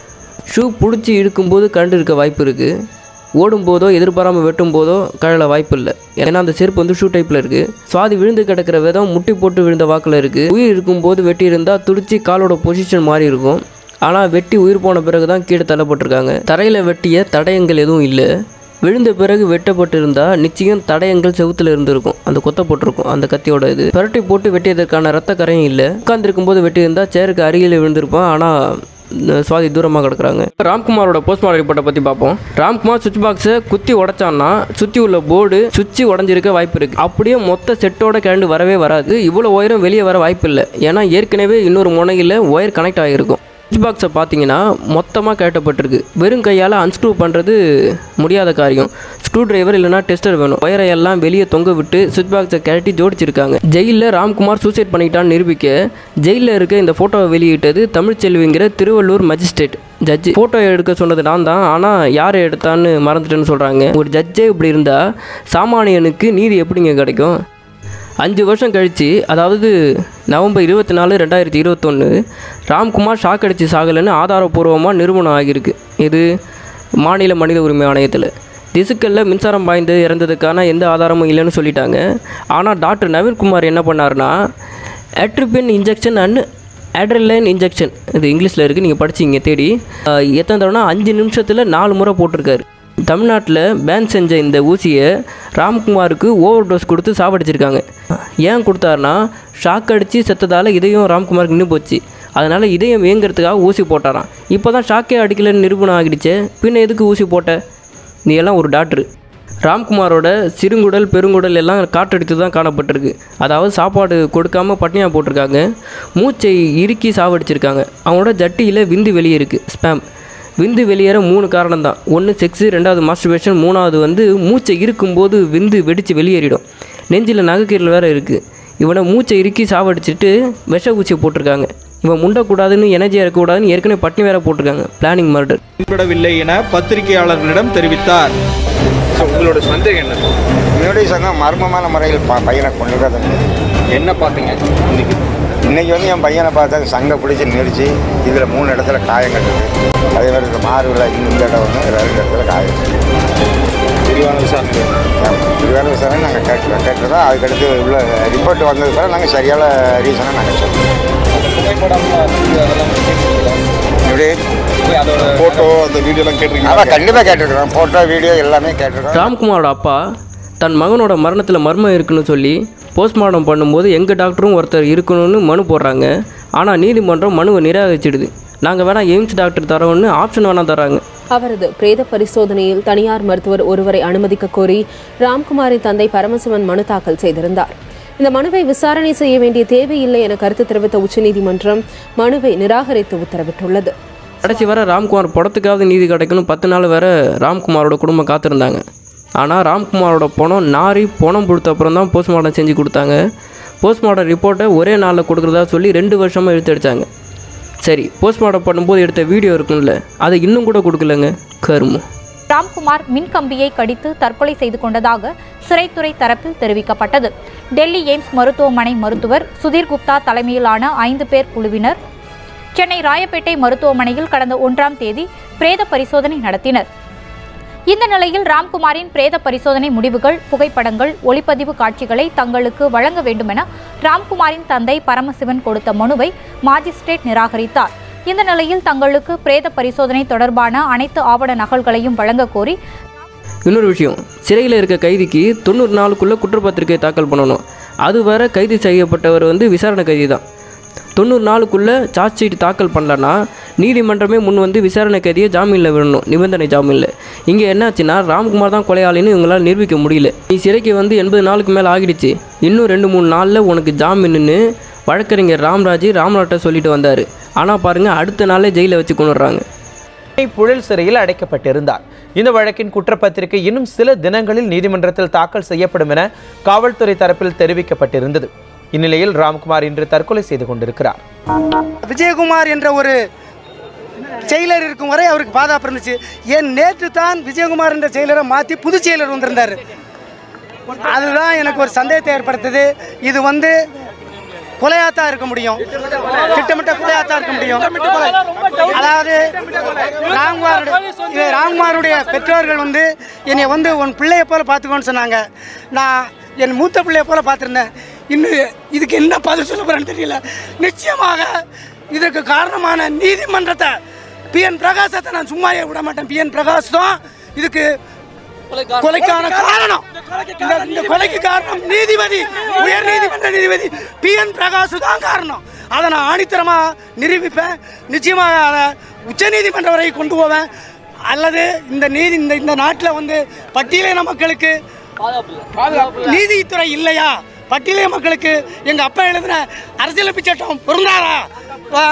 Speaker 1: ஷூ பிடிச்சி இழுக்கும்போது கரண்ட் இருக்க வாய்ப்பு இருக்குது ஓடும்போதோ எதிர்பாராமல் வெட்டும் போதோ கழல வாய்ப்பு இல்லை ஏன்னா அந்த செருப்பு வந்து ஷூ டைப்பில் இருக்குது சுவாதி விழுந்து கிடக்கிற விதம் முட்டி போட்டு விழுந்த வாக்கில் இருக்குது உயிர் இருக்கும்போது வெட்டி இருந்தால் துடிச்சு காலோட பொசிஷன் மாறி இருக்கும் ஆனால் வெட்டி உயிர் போன பிறகு தான் கீழே தள்ளப்பட்டிருக்காங்க தரையில் வெட்டிய தடயங்கள் எதுவும் இல்லை விழுந்த பிறகு வெட்டப்பட்டிருந்தா நிச்சயம் தடயங்கள் செவுத்துல இருந்திருக்கும் அந்த கொத்தப்பட்டிருக்கும் அந்த கத்தியோட இது புரட்டி போட்டு வெட்டியதற்கான ரத்த கரையும் இல்லை உட்காந்துருக்கும் போது வெட்டியிருந்தா சேருக்கு அருகில் விழுந்திருப்பான் ஆனால் சுவாதி தூரமாக கிடக்குறாங்க ராம்குமாரோட போஸ்ட்மார்டம் ரிப்போர்ட்டை பற்றி பார்ப்போம் ராம்குமார் சுவிட்ச் பாக்ஸை குத்தி உடைச்சான்னா சுற்றி உள்ள போர்டு சுவிட்ச் உடஞ்சிருக்க வாய்ப்பு இருக்குது அப்படியே மொத்த செட்டோட கிளண்டு வரவே வராது இவ்வளோ ஒயரும் வெளியே வர வாய்ப்பு இல்லை ஏன்னா ஏற்கனவே இன்னொரு முனையில் ஒயர் கனெக்ட் ஆகிருக்கும் சுவிட்ச் பாக்ஸை பார்த்தீங்கன்னா மொத்தமாக கேட்டப்பட்டிருக்கு வெறும் கையால் அன்ஸ்க்ரூ பண்ணுறது முடியாத காரியம் ஸ்க்ரூ டிரைவர் இல்லைனா டெஸ்டர் வேணும் ஒயரை எல்லாம் வெளியே தொங்க விட்டு சுவிட்ச் பாக்ஸை கழட்டி ஜோடிச்சிருக்காங்க ஜெயிலில் ராம்குமார் சூசைட் பண்ணிக்கிட்டான்னு நிரூபிக்க ஜெயிலில் இருக்க இந்த ஃபோட்டோவை வெளியிட்டது தமிழ்ச்செல்விங்கிற திருவள்ளூர் மஜிஸ்ட்ரேட் ஜட்ஜி ஃபோட்டோ எடுக்க சொன்னது நான் தான் ஆனால் யார் எடுத்தான்னு மறந்துட்டேன்னு சொல்கிறாங்க ஒரு ஜட்ஜே இப்படி இருந்தால் சாமானியனுக்கு நீதி எப்படிங்க கிடைக்கும் அஞ்சு வருஷம் கழித்து அதாவது நவம்பர் இருபத்தி நாலு ரெண்டாயிரத்தி இருபத்தொன்று ராம்குமார் ஷாக் அடித்து சாகலைன்னு ஆதாரப்பூர்வமாக நிரூபணம் ஆகியிருக்கு இது மாநில மனித உரிமை ஆணையத்தில் திசுக்கல்ல மின்சாரம் பாய்ந்து இறந்ததுக்கான எந்த ஆதாரமும் இல்லைன்னு சொல்லிட்டாங்க ஆனால் டாக்டர் நவீன்குமார் என்ன பண்ணாருன்னா atropine injection and adrenaline injection இது இங்கிலீஷில் இருக்குது நீங்கள் படிச்சீங்க தேடி அஹ், எத்தனை தடவைனா அஞ்சு நிமிஷத்தில் நாலு முறை போட்டிருக்காரு தமிழ்நாட்டில் பேன் செஞ்ச இந்த ஊசியை ராம்குமாருக்கு ஓவர் டோஸ் கொடுத்து சாவடிச்சிருக்காங்க ஏன் கொடுத்தாருன்னா ஷாக் அடித்து செத்ததால் இதயம் ராம்குமாருக்கு நின்று போச்சு அதனால் இதயம் இயங்கிறதுக்காக ஊசி போட்டாராம் இப்போ தான் ஷாக்கே அடிக்கலைன்னு நிரூபணம் ஆகிடுச்சே பின்ன எதுக்கு ஊசி போட்ட நீ எல்லாம் ஒரு டாக்டரு ராம்குமாரோட சிறுங்குடல் பெருங்குடல் எல்லாம் காற்றடித்து தான் காணப்பட்டிருக்கு அதாவது சாப்பாடு கொடுக்காம பட்னியாக போட்டிருக்காங்க மூச்சை இறுக்கி சாவடிச்சிருக்காங்க அவனோட ஜட்டியில் விந்து வெளியே இருக்குது ஸ்பேம் விந்து வெளியேற மூணு காரணம் தான் ஒன்று செக்ஸு ரெண்டாவது மாஸ்டர்பேஷன் மூணாவது வந்து மூச்சை இருக்கும்போது விந்து வெடித்து வெளியேறிடும் நெஞ்சில் நகைக்கீரல் வேறு இருக்குது இவனை மூச்சை இறுக்கி சாவடிச்சிட்டு விஷ ஊசியை போட்டிருக்காங்க இவன் முண்டக்கூடாதுன்னு எனர்ஜியாக இருக்கக்கூடாதுன்னு ஏற்கனவே பட்னி வேற போட்டிருக்காங்க பிளானிங் மர்டர்
Speaker 8: பின்படவில்லை என பத்திரிகையாளர்களிடம் தெரிவித்தார்
Speaker 10: உங்களோட சந்தேகம் என்ன
Speaker 11: என்னுடைய சங்கம் மர்மமான முறையில் ப பையனை கொண்டு
Speaker 10: என்ன பார்த்தீங்க இன்னைக்கு
Speaker 11: இன்னைக்கு வந்து என் பையனை பார்த்தா சங்கை பிடிச்சி நெரிச்சு இதில் மூணு இடத்துல காயம் கட்டுது அதே மாதிரி இந்த மார்பில் இந்த இடம் ஒன்று ரெண்டு இடத்துல காயம்
Speaker 10: விரிவான விசாரணை
Speaker 11: ஆமாம் விரிவான விசாரணை நாங்கள் கேட்குறோம் கேட்டுறோம் அதுக்கடுத்து உள்ள ரிப்போர்ட் வந்தது பிறகு நாங்கள் சரியான ரீசனை நாங்கள் சொல்லுவோம்
Speaker 10: புகைப்படம் அதெல்லாம்
Speaker 11: இப்படி
Speaker 10: அதோட
Speaker 11: ஃபோட்டோ அந்த வீடியோலாம் கேட்டிருக்கீங்க அதான் கண்டிப்பாக கேட்டிருக்கிறோம் ஃபோட்டோ வீடியோ எல்லாமே கேட்டிருக்கோம்
Speaker 1: ராம்குமாரோட அப்பா தன் மகனோட மரணத்தில் மர்மம் இருக்குன்னு சொல்லி போஸ்ட்மார்ட்டம் பண்ணும்போது எங்கள் டாக்டரும் ஒருத்தர் இருக்கணும்னு மனு போடுறாங்க ஆனால் நீதிமன்றம் மனுவை நிராகரிச்சிடுது நாங்கள் வேணால் எய்ம்ஸ் டாக்டர் தரோன்னு ஆப்ஷன் வேணால் தராங்க
Speaker 12: அவரது பிரேத பரிசோதனையில் தனியார் மருத்துவர் ஒருவரை அனுமதிக்க கோரி ராம்குமாரின் தந்தை பரமசிவன் மனு தாக்கல் செய்திருந்தார் இந்த மனுவை விசாரணை செய்ய வேண்டிய தேவையில்லை என கருத்து தெரிவித்த உச்சநீதிமன்றம் மனுவை நிராகரித்து உத்தரவிட்டுள்ளது
Speaker 1: கடைசி வர ராம்குமார் படத்துக்காவது நீதி கிடைக்கணும் பத்து நாள் வர ராம்குமாரோட குடும்பம் காத்திருந்தாங்க ஆனால் ராம்குமாரோட பணம் நாரி பணம் கொடுத்த அப்புறம் தான் போஸ்ட்மார்ட்டம் செஞ்சு கொடுத்தாங்க போஸ்ட்மார்ட்டம் ரிப்போர்ட்டை ஒரே நாளில் கொடுக்குறதா சொல்லி ரெண்டு வருஷமாக இழுத்தடிச்சாங்க சரி போஸ்ட்மார்ட்டம் பண்ணும்போது எடுத்த வீடியோ இருக்கும்ல அதை இன்னும் கூட கொடுக்கலங்க கருமம்
Speaker 13: ராம்குமார் மின்கம்பியை கடித்து தற்கொலை செய்து கொண்டதாக சிறைத்துறை தரப்பில் தெரிவிக்கப்பட்டது டெல்லி எய்ம்ஸ் மருத்துவமனை மருத்துவர் சுதீர் குப்தா தலைமையிலான ஐந்து பேர் குழுவினர் சென்னை ராயப்பேட்டை மருத்துவமனையில் கடந்த ஒன்றாம் தேதி பிரேத பரிசோதனை நடத்தினர் இந்த நிலையில் ராம்குமாரின் பிரேத பரிசோதனை முடிவுகள் புகைப்படங்கள் ஒளிப்பதிவு காட்சிகளை தங்களுக்கு வழங்க வேண்டுமென ராம்குமாரின் தந்தை பரமசிவன் கொடுத்த மனுவை மாஜிஸ்ட்ரேட் நிராகரித்தார் இந்த நிலையில் தங்களுக்கு பிரேத பரிசோதனை தொடர்பான அனைத்து ஆவண நகல்களையும் வழங்க கோரி
Speaker 1: இன்னொரு விஷயம் சிறையில் இருக்க கைதிக்கு தொண்ணூறு நாளுக்குள்ளே குற்றப்பத்திரிக்கை தாக்கல் பண்ணணும் அது வர கைது செய்யப்பட்டவர் வந்து விசாரணை கைதி தான் தொண்ணூறு நாளுக்குள்ளே சார்ஜ் ஷீட் தாக்கல் பண்ணலன்னா நீதிமன்றமே முன் வந்து விசாரணை கைதியை ஜாமீனில் விடணும் நிபந்தனை ஜாமீனில் இங்கே என்னாச்சுன்னா ராம்குமார் தான் கொலையாளின்னு இவங்களால் நிரூபிக்க முடியல நீ சிறைக்கு வந்து எண்பது நாளுக்கு மேலே ஆகிடுச்சு இன்னும் ரெண்டு மூணு நாளில் உனக்கு ஜாமீனுன்னு வழக்கறிஞர் ராம்ராஜ் ராம்நாட்டை சொல்லிட்டு வந்தார் ஆனால் பாருங்கள் அடுத்த நாளே ஜெயிலில் வச்சு கொண்டுடுறாங்க
Speaker 14: சென்னை புழல் சிறையில் அடைக்கப்பட்டிருந்தார் இந்த வழக்கின் குற்றப்பத்திரிகை இன்னும் சில தினங்களில் நீதிமன்றத்தில் தாக்கல் செய்யப்படும் என காவல்துறை தரப்பில் தெரிவிக்கப்பட்டிருந்தது இந்நிலையில் ராம்குமார் இன்று தற்கொலை செய்து கொண்டிருக்கிறார்
Speaker 15: விஜயகுமார் என்ற ஒரு செயலர் இருக்கும் வரை அவருக்கு பாதுகாப்பு இருந்துச்சு ஏன் நேற்று தான் விஜயகுமார் என்ற செயலரை மாற்றி புது செயலர் வந்திருந்தார் அதுதான் எனக்கு ஒரு சந்தேகத்தை ஏற்படுத்துது இது வந்து கொலையாத்தான் இருக்க முடியும் திட்டமிட்ட கொலையாத்தான் இருக்க முடியும் அதாவது ராம்குமாருடைய இது ராம்குமாருடைய பெற்றோர்கள் வந்து என்னை வந்து உன் பிள்ளையை போல பார்த்துக்கோன்னு சொன்னாங்க நான் என் மூத்த பிள்ளையை போல பார்த்துருந்தேன் இன்னும் இதுக்கு என்ன பதில் சொல்ல போறேன்னு தெரியல நிச்சயமாக இதற்கு காரணமான நீதிமன்றத்தை பி என் பிரகாசத்தை நான் சும்மாவே விட மாட்டேன் பி என் பிரகாஷ் தான் இதுக்கு கொலைக்கான காரணம் இந்த- இந்த கொலைக்கு காரணம் நீதிபதி உயர் நீதிமன்ற நீதிபதி பி என் பிரகாஷ் தான் காரணம் அதை நான் ஆணித்தரமா நிரூபிப்பேன் நிச்சயமாக அதை உச்ச நீதிமன்றம் வரை கொண்டு போவேன் அல்லது இந்த நீதி இந்த இந்த நாட்டில் வந்து பட்டியலின மக்களுக்கு நீதித்துறை இல்லையா பட்டியலின மக்களுக்கு எங்க அப்பா எழுதின அரசியலமைப்பு சட்டம் பொருந்தாரா வா.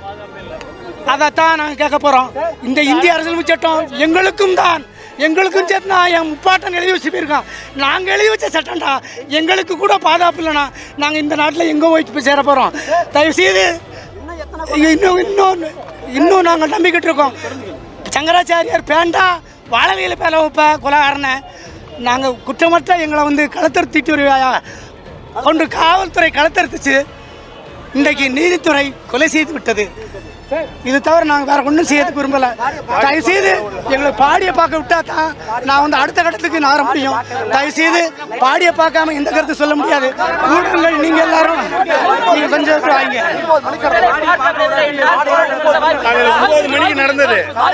Speaker 15: அதைத்தான் நாங்கள் கேட்க போகிறோம் இந்த இந்திய அரசியலமைப்பு சட்டம் எங்களுக்கும் தான் எங்களுக்கும் சேர்த்து நான் என் முப்பாட்டன் எழுதி வச்சு போயிருக்கோம் நாங்கள் எழுதி வச்ச சட்டம்டா எங்களுக்கு கூட பாதுகாப்பு இல்லைண்ணா நாங்கள் இந்த நாட்டில் எங்கே போயிட்டு போய் சேர போகிறோம் தயவுசெய்து இன்னும் இன்னும் இன்னும் நாங்கள் நம்பிக்கிட்டு இருக்கோம் சங்கராச்சாரியார் பேண்டா வாழலையில் பேல வைப்ப கொலகாரனை நாங்கள் குற்றமற்ற எங்களை வந்து களத்தறுத்திட்டு வருவாயா கொண்டு காவல்துறை களத்தறுத்துச்சு இன்றைக்கு நீதித்துறை கொலை செய்து விட்டது இது தவிர நாங்கள் வேற ஒன்றும் செய்யறதுக்கு விரும்பல தயவு செய்து எங்களை பாடியை பார்க்க விட்டா தான் நான் வந்து அடுத்த கட்டத்துக்கு நகர முடியும் தயவு செய்து பாடியை பார்க்காம இந்த கருத்து சொல்ல முடியாது ஊடகங்கள் நீங்க எல்லாரும் நீங்க கொஞ்சம் இருக்கிற வாங்க
Speaker 16: மணிக்கு நடந்தது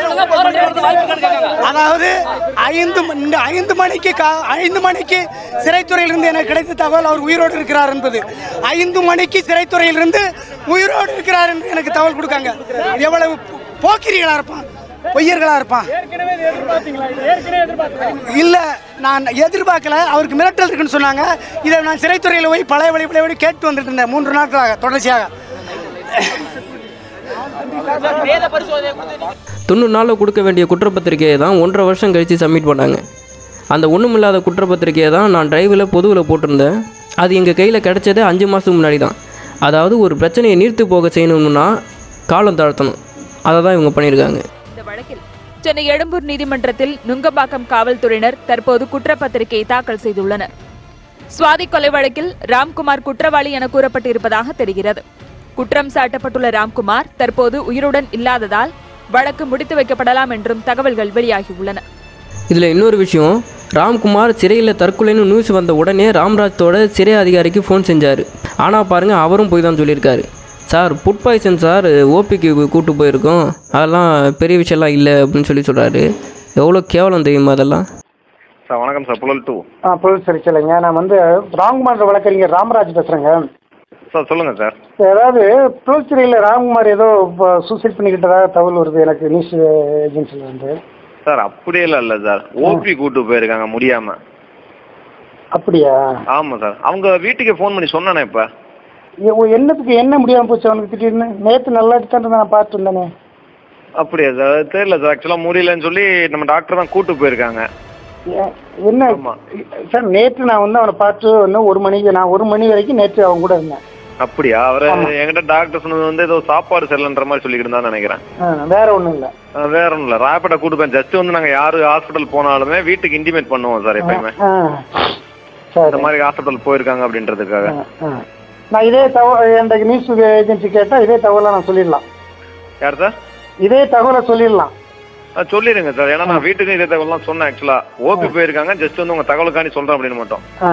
Speaker 15: அதாவது ஐந்து ம- இந்த ஐந்து மணிக்கு கா- ஐந்து மணிக்கு சிறைத்துறையிலிருந்து எனக்கு கிடைத்த தகவல் அவர் உயிரோடு இருக்கிறார் என்பது ஐந்து மணிக்கு சிறைத்துறையிலிருந்து உயிரோடு இருக்கிறார் என்று எனக்கு தகவல் கொடுக்காங்க எவ்வளவு போ- போக்கிரிகளா இருப்பான் பொய்யர்களா இருப்பான் இல்ல நான் எதிர்பார்க்கல அவருக்கு மிரட்டல் இருக்குன்னு சொன்னாங்க இதை நான் சிறைத்துறையில் போய் பழைய வழி பழைய வழி கேட்டு வந்துட்டு இருந்தேன் மூன்று நாட்களாக தொடர்ச்சியாக
Speaker 1: தொண்ணூறு நாளில் கொடுக்க வேண்டிய குற்றப்பத்திரிக்கையை தான் ஒன்றரை வருஷம் கழித்து சப்மிட் பண்ணாங்க அந்த ஒன்றுமில்லாத குற்றப்பத்திரிக்கையை தான் நான் டிரைவில் பொதுவில் போட்டிருந்தேன் அது எங்கள் கையில் கிடைச்சதே அஞ்சு மாதத்துக்கு முன்னாடி தான் அதாவது ஒரு பிரச்சனையை நீர்த்து போக செய்யணும்னா காலம் தாழ்த்தணும் அதை தான் இவங்க பண்ணியிருக்காங்க
Speaker 17: இந்த வழக்கில் சென்னை எழும்பூர் நீதிமன்றத்தில் நுங்கம்பாக்கம் காவல்துறையினர் தற்போது குற்றப்பத்திரிகை தாக்கல் செய்துள்ளனர் சுவாதி கொலை வழக்கில் ராம்குமார் குற்றவாளி என கூறப்பட்டிருப்பதாக தெரிகிறது குற்றம் சாட்டப்பட்டுள்ள ராம்குமார் தற்போது உயிருடன் இல்லாததால் வழக்கு முடித்து வைக்கப்படலாம் என்றும் தகவல்கள் வெளியாகியுள்ளன
Speaker 1: இதில் இன்னொரு விஷயம் ராம்குமார் சிறையில் தற்கொலைன்னு நியூஸ் வந்த உடனே ராம்ராஜோட சிறை அதிகாரிக்கு ஃபோன் செஞ்சார் ஆனால் பாருங்கள் அவரும் போய் தான் சொல்லியிருக்காரு சார் ஃபுட் பாய்சன் சார் ஓபிக்கு கூட்டு போயிருக்கோம் அதெல்லாம் பெரிய விஷயம்லாம் இல்லை அப்படின்னு சொல்லி சொல்கிறாரு எவ்வளோ கேவலம் தெரியுமா அதெல்லாம்
Speaker 16: சார் வணக்கம் சார் புழல் டூ
Speaker 18: ஆ புது சரி சொல்லுங்க நான் வந்து ராம்குமார் வழக்கறிஞர் ராமராஜ் பேசுகிறேங்க
Speaker 16: சார் சொல்லுங்க சார்
Speaker 15: அதாவது புழச்சிரையில் ராம்குமார் ஏதோ சூசைட் பண்ணிக்கிட்டதாக தகவல் வருது எனக்கு நியூஸ் ஏஜென்சில இருந்து
Speaker 16: சார் அப்படியெல்லாம் இல்லை சார் ஓபி கூட்டு போயிருக்காங்க முடியாம
Speaker 15: அப்படியா
Speaker 16: ஆமா சார் அவங்க வீட்டுக்கு ஃபோன் பண்ணி சொன்னானே இப்ப
Speaker 15: எ- ஓ, என்னத்துக்கு என்ன முடியாம போச்சு அவனுக்கு திடீர்னு நேற்று நல்லா தான் நான் பார்த்து வந்தேனே
Speaker 16: அப்படியா சார் தெரியல சார் ஆக்சுவலா முடியலன்னு சொல்லி நம்ம டாக்டர் தான் கூட்டு போயிருக்காங்க
Speaker 15: ஏ- என்ன சார் நேற்று நான் வந்து அவனை பார்த்து இன்னும் ஒரு மணிக்கு நான் ஒரு மணி வரைக்கும் நேற்று அவன் கூட இருந்தேன்
Speaker 16: அப்படியா அவரு என்கிட்ட டாக்டர் சொன்னது வந்து ஏதோ சாப்பாடு சரியில்லைன்ற மாதிரி சொல்லிக்கிட்டு இருந்தான்னு நினைக்கிறேன்
Speaker 15: ஆ, வேற ஒன்றும் இல்லை
Speaker 16: அஹ் வேற ஒன்றும் இல்லை ராயப்பேட்டை கூட்டு போய் ஜஸ்ட் வந்து நாங்க யாரு ஹாஸ்பிட்டல் போனாலுமே வீட்டுக்கு இன்டிமேட் பண்ணுவோம் சார் எப்பயுமே
Speaker 15: ஆ
Speaker 16: இந்த மாதிரி ஹாஸ்பிட்டல் போயிருக்காங்க அப்படின்றதுக்காக
Speaker 15: ஆ நான் இதே தகவல் என்ற நியூஸ் ஏஜென்சி கேட்டால் இதே தகவலை நான் சொல்லிடலாம்
Speaker 16: யார் சார்
Speaker 15: இதே தகவலை சொல்லிடலாம்
Speaker 16: அஹ் சொல்லிடுங்க சார் ஏன்னா நான் வீட்டுக்கு இதே தகவல்லாம் சொன்னேன் ஆக்சுவலா ஓபி போயிருக்காங்க ஜஸ்ட் வந்து உங்க தகவலுக்காண்டி சொல்றேன் அப்படின்னு மட்டும்
Speaker 15: ஆ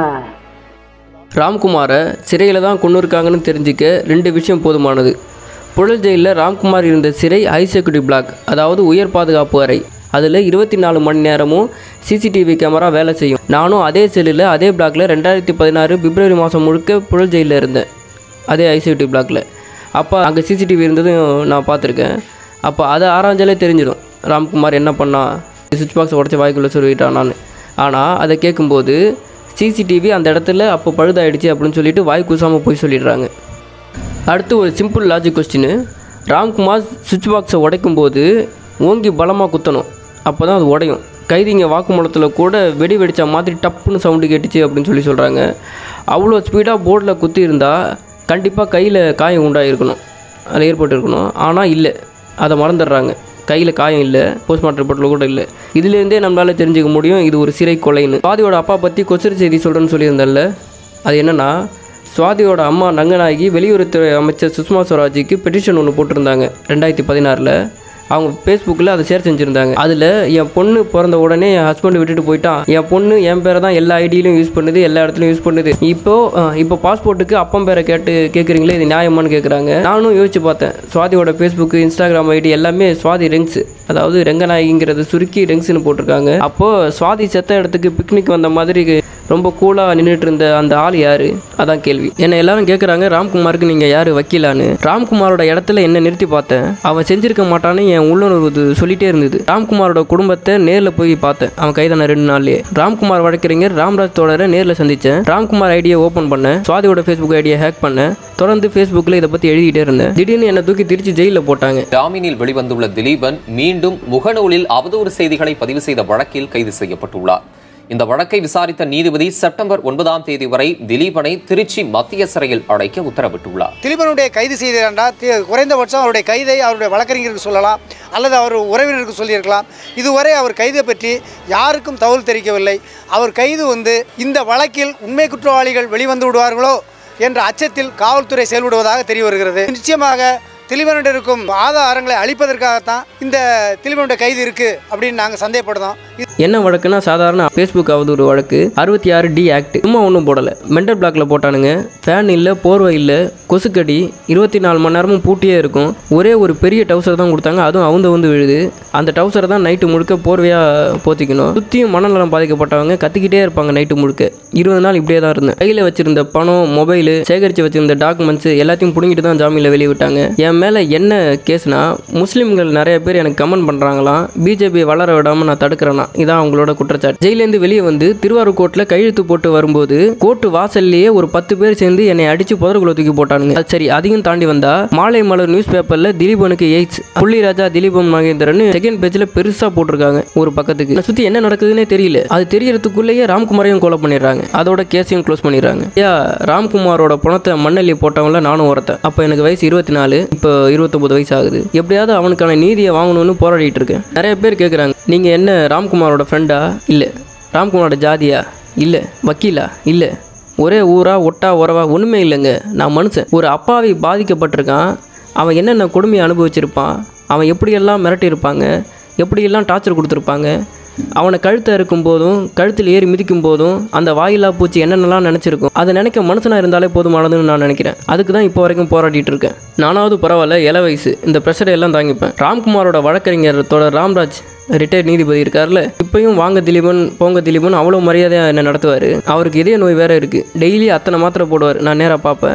Speaker 1: ராம்குமாரை சிறையில் தான் கொண்டு இருக்காங்கன்னு தெரிஞ்சுக்க ரெண்டு விஷயம் போதுமானது புழல் ஜெயிலில் ராம்குமார் இருந்த சிறை ஹை செக்யூரிட்டி பிளாக் அதாவது உயர் பாதுகாப்பு அறை அதில் இருபத்தி நாலு மணி நேரமும் சிசிடிவி கேமரா வேலை செய்யும் நானும் அதே செல்லில் அதே பிளாக்ல ரெண்டாயிரத்தி பதினாறு பிப்ரவரி மாதம் முழுக்க புழல் ஜெயிலில் இருந்தேன் அதே ஹை செக்யூரிட்டி பிளாக்ல அப்போ அங்கே சிசிடிவி இருந்ததும் நான் பார்த்துருக்கேன் அப்போ அதை ஆராய்ஞ்சாலே தெரிஞ்சிடும் ராம்குமார் என்ன பண்ணா சுவிட்ச் பாக்ஸை உடச்சி வாய்க்குள்ளே சொல்லிட்டான் நான் ஆனால் அதை கேட்கும்போது சிசிடிவி அந்த இடத்துல அப்போ பழுதாயிடுச்சு அப்படின்னு சொல்லிட்டு வாய் கூசாமல் போய் சொல்லிடுறாங்க அடுத்து ஒரு சிம்பிள் லாஜிக் கொஸ்டின் ராம்குமார் சுவிட்ச் பாக்ஸை உடைக்கும் போது ஓங்கி பலமாக குத்தணும் அப்போ தான் அது உடையும் கைதிங்க வாக்குமூலத்தில் கூட வெடி வெடிச்ச மாதிரி டப்புன்னு சவுண்டு கேட்டுச்சு அப்படின்னு சொல்லி சொல்கிறாங்க அவ்வளோ ஸ்பீடாக போர்டில் குத்தி இருந்தால் கண்டிப்பாக கையில் காயம் உண்டாயிருக்கணும் அதில் ஏற்பட்டிருக்கணும் ஆனால் இல்லை அதை மறந்துடுறாங்க கையில் காயம் இல்லை போஸ்ட்மார்ட்டம் ரிப்போர்ட்டில் கூட இல்லை இதுலேருந்தே நம்மளால் தெரிஞ்சுக்க முடியும் இது ஒரு சிறை கொலைன்னு சுவாதியோட அப்பா பற்றி கொசுறு செய்தி சொல்கிறேன்னு சொல்லியிருந்தேன்ல அது என்னென்னா சுவாதியோட அம்மா நங்கநாயகி வெளியுறவுத்துறை அமைச்சர் சுஷ்மா ஸ்வராஜுக்கு பெட்டிஷன் ஒன்று போட்டிருந்தாங்க ரெண்டாயிரத்தி பதினாறில் அவங்க ஃபேஸ்புக்கில் அதை ஷேர் செஞ்சுருந்தாங்க அதில் என் பொண்ணு பிறந்த உடனே என் ஹஸ்பண்ட் விட்டுட்டு போயிட்டான் என் பொண்ணு என் பேரை தான் எல்லா ஐடியிலும் யூஸ் பண்ணுது எல்லா இடத்துலையும் யூஸ் பண்ணுது இப்போ அஹ், இப்போ பாஸ்போர்ட்டுக்கு அப்பம் பேரை கேட்டு கேட்குறீங்களே இது நியாயமான்னு கேட்குறாங்க நானும் யோசிச்சு பார்த்தேன் சுவாதியோட ஃபேஸ்புக் இன்ஸ்டாகிராம் ஐடி எல்லாமே சுவாதி ரெங்ஸ் அதாவது ரெங்கநாயகிங்கிறது சுருக்கி ரெங்ஸ்னு போட்டிருக்காங்க அப்போது சுவாதி செத்த இடத்துக்கு பிக்னிக் வந்த மாதிரி ரொம்ப கூலாக நின்றுட்டு இருந்த அந்த ஆள் யாரு அதான் கேள்வி என்ன எல்லாரும் கேட்குறாங்க ராம்குமாருக்கு நீங்கள் யார் வக்கீலான்னு ராம்குமாரோட இடத்துல என்ன நிறுத்தி பார்த்தேன் அவன் செஞ்சிருக்க மாட்டான்னு என் உள்ளுணர்வு இது சொல்லிட்டே இருந்தது ராம்குமாரோட குடும்பத்தை நேரில் போய் பார்த்தேன் அவன் கைதான ரெண்டு நாள்லயே ராம்குமார் வழக்கறிஞர் ராம்ராஜ் தோழரை நேரில் சந்தித்தேன் ராம்குமார் ஐடியை ஓப்பன் பண்ணேன் சுவாதியோட ஃபேஸ்புக் ஐடியை ஹேக் பண்ணேன் தொடர்ந்து ஃபேஸ்புக்கில் இதை பற்றி எழுதிட்டே இருந்தேன் திடீர்னு என்னை தூக்கி திருச்சி ஜெயிலில் போட்டாங்க
Speaker 18: ஜாமீனில் வெளிவந்துள்ள திலீபன் மீண்டும் முகநூலில் அவதூறு செய்திகளை பதிவு செய்த வழக்கில் கைது செய்யப்பட்டுள்ளார் இந்த வழக்கை விசாரித்த நீதிபதி செப்டம்பர் ஒன்பதாம் தேதி வரை திலீபனை திருச்சி மத்திய சிறையில் அடைக்க உத்தரவிட்டுள்ளார்
Speaker 15: திலீபனுடைய கைது செய்திருந்தா குறைந்தபட்சம் அவருடைய கைதை அவருடைய வழக்கறிஞருக்கு சொல்லலாம் அல்லது அவர் உறவினருக்கு சொல்லியிருக்கலாம் இதுவரை அவர் கைதை பற்றி யாருக்கும் தகவல் தெரிவிக்கவில்லை அவர் கைது வந்து இந்த வழக்கில் உண்மை குற்றவாளிகள் வெளிவந்து விடுவார்களோ என்ற அச்சத்தில் காவல்துறை செயல்படுவதாக தெரிய வருகிறது நிச்சயமாக திலீபனுடைய இருக்கும் ஆதாரங்களை அழிப்பதற்காகத்தான் இந்த திலீபனுடைய கைது இருக்கு அப்படின்னு நாங்கள் சந்தேகப்படுறோம்
Speaker 1: என்ன வழக்குனா சாதாரண ஃபேஸ்புக் அவதூறு வழக்கு அறுபத்தி ஆறு டி ஆக்ட் சும்மா ஒன்றும் போடலை மென்டல் பிளாக்ல போட்டானுங்க ஃபேன் இல்லை போர்வை இல்லை கொசுக்கடி இருபத்தி நாலு மணி நேரமும் பூட்டியே இருக்கும் ஒரே ஒரு பெரிய டவுசர் தான் கொடுத்தாங்க அதுவும் அவுந்து வந்து விழுது அந்த டவுசரை தான் நைட்டு முழுக்க போர்வையாக போத்திக்கணும் சுற்றியும் மனநலம் பாதிக்கப்பட்டவங்க கத்திக்கிட்டே இருப்பாங்க நைட்டு முழுக்க இருபது நாள் இப்படியே தான் இருந்தேன் கையில் வச்சிருந்த பணம் மொபைலு சேகரித்து வச்சிருந்த டாக்குமெண்ட்ஸ் எல்லாத்தையும் பிடுங்கிட்டு தான் ஜாமீனில் வெளியே விட்டாங்க என் மேலே என்ன கேஸ்னா முஸ்லீம்கள் நிறைய பேர் எனக்கு கமெண்ட் பண்ணுறாங்களாம் பிஜேபி வளர விடாமல் நான் தடுக்கிறேன்னா இதான் அவங்களோட குற்றச்சாட்டு ஜெயிலேருந்து வெளியே வந்து திருவாரூர் கோர்ட்டில் கையெழுத்து போட்டு வரும்போது கோர்ட்டு வாசல்லையே ஒரு பத்து பேர் சேர்ந்து என்னை அடிச்சு புதற்குள்ள தூக்கி போட்டானுங்க அது சரி அதையும் தாண்டி வந்தா மாலை மலர் நியூஸ் பேப்பர்ல திலீபனுக்கு எய்ட்ஸ் புள்ளிராஜா திலீபன் மகேந்திரன் செகண்ட் பேஜ்ல பெருசா போட்டிருக்காங்க ஒரு பக்கத்துக்கு நான் சுத்தி என்ன நடக்குதுன்னே தெரியல அது தெரியறதுக்குள்ளேயே ராம்குமாரையும் கொலை பண்ணிடுறாங்க அதோட கேஸையும் க்ளோஸ் பண்ணிடுறாங்க ஐயா ராம்குமாரோட பணத்தை மண்ணள்ளி போட்டவங்கள நானும் ஒருத்தன் அப்போ எனக்கு வயசு இருபத்தி நாலு இப்போ இருபத்தொம்பது வயசு ஆகுது எப்படியாவது அவனுக்கான நீதியை வாங்கணும்னு போராடிட்டு இருக்கேன் நிறைய பேர் கேட்குறாங்க நீங்கள் என்ன ராம்குமாரோட ஃப்ரெண்டா இல்லை ராம்குமாரோட ஜாதியா இல்லை வக்கீலா இல்லை ஒரே ஊரா ஒட்டா உறவா ஒன்றுமே இல்லைங்க நான் மனுஷன் ஒரு அப்பாவி பாதிக்கப்பட்டிருக்கான் அவன் என்னென்ன கொடுமையை அனுபவிச்சிருப்பான் அவன் எப்படியெல்லாம் மிரட்டியிருப்பாங்க எப்படியெல்லாம் டார்ச்சர் கொடுத்துருப்பாங்க அவனை கழுத்தை இருக்கும் போதும் கழுத்தில் ஏறி மிதிக்கும் போதும் அந்த வாயிலா பூச்சி என்னென்னலாம் நினச்சிருக்கும் அதை நினைக்க மனுஷனாக இருந்தாலே போதுமானதுன்னு நான் நினைக்கிறேன் அதுக்கு தான் இப்போ வரைக்கும் போராடிட்டு இருக்கேன் நானாவது பரவாயில்ல இள வயசு இந்த ப்ரெஷரை எல்லாம் தாங்கிப்பேன் ராம்குமாரோட வழக்கறிஞர் தொடர் ராம்ராஜ் ரிட்டையர்ட் நீதிபதி இருக்கார்ல இப்பயும் வாங்க திலீபன் போங்க திலீபன் அவ்வளோ மரியாதையாக என்ன நடத்துவார் அவருக்கு இதய நோய் வேற இருக்குது டெய்லி அத்தனை மாத்திரை போடுவார் நான் நேராக பார்ப்பேன்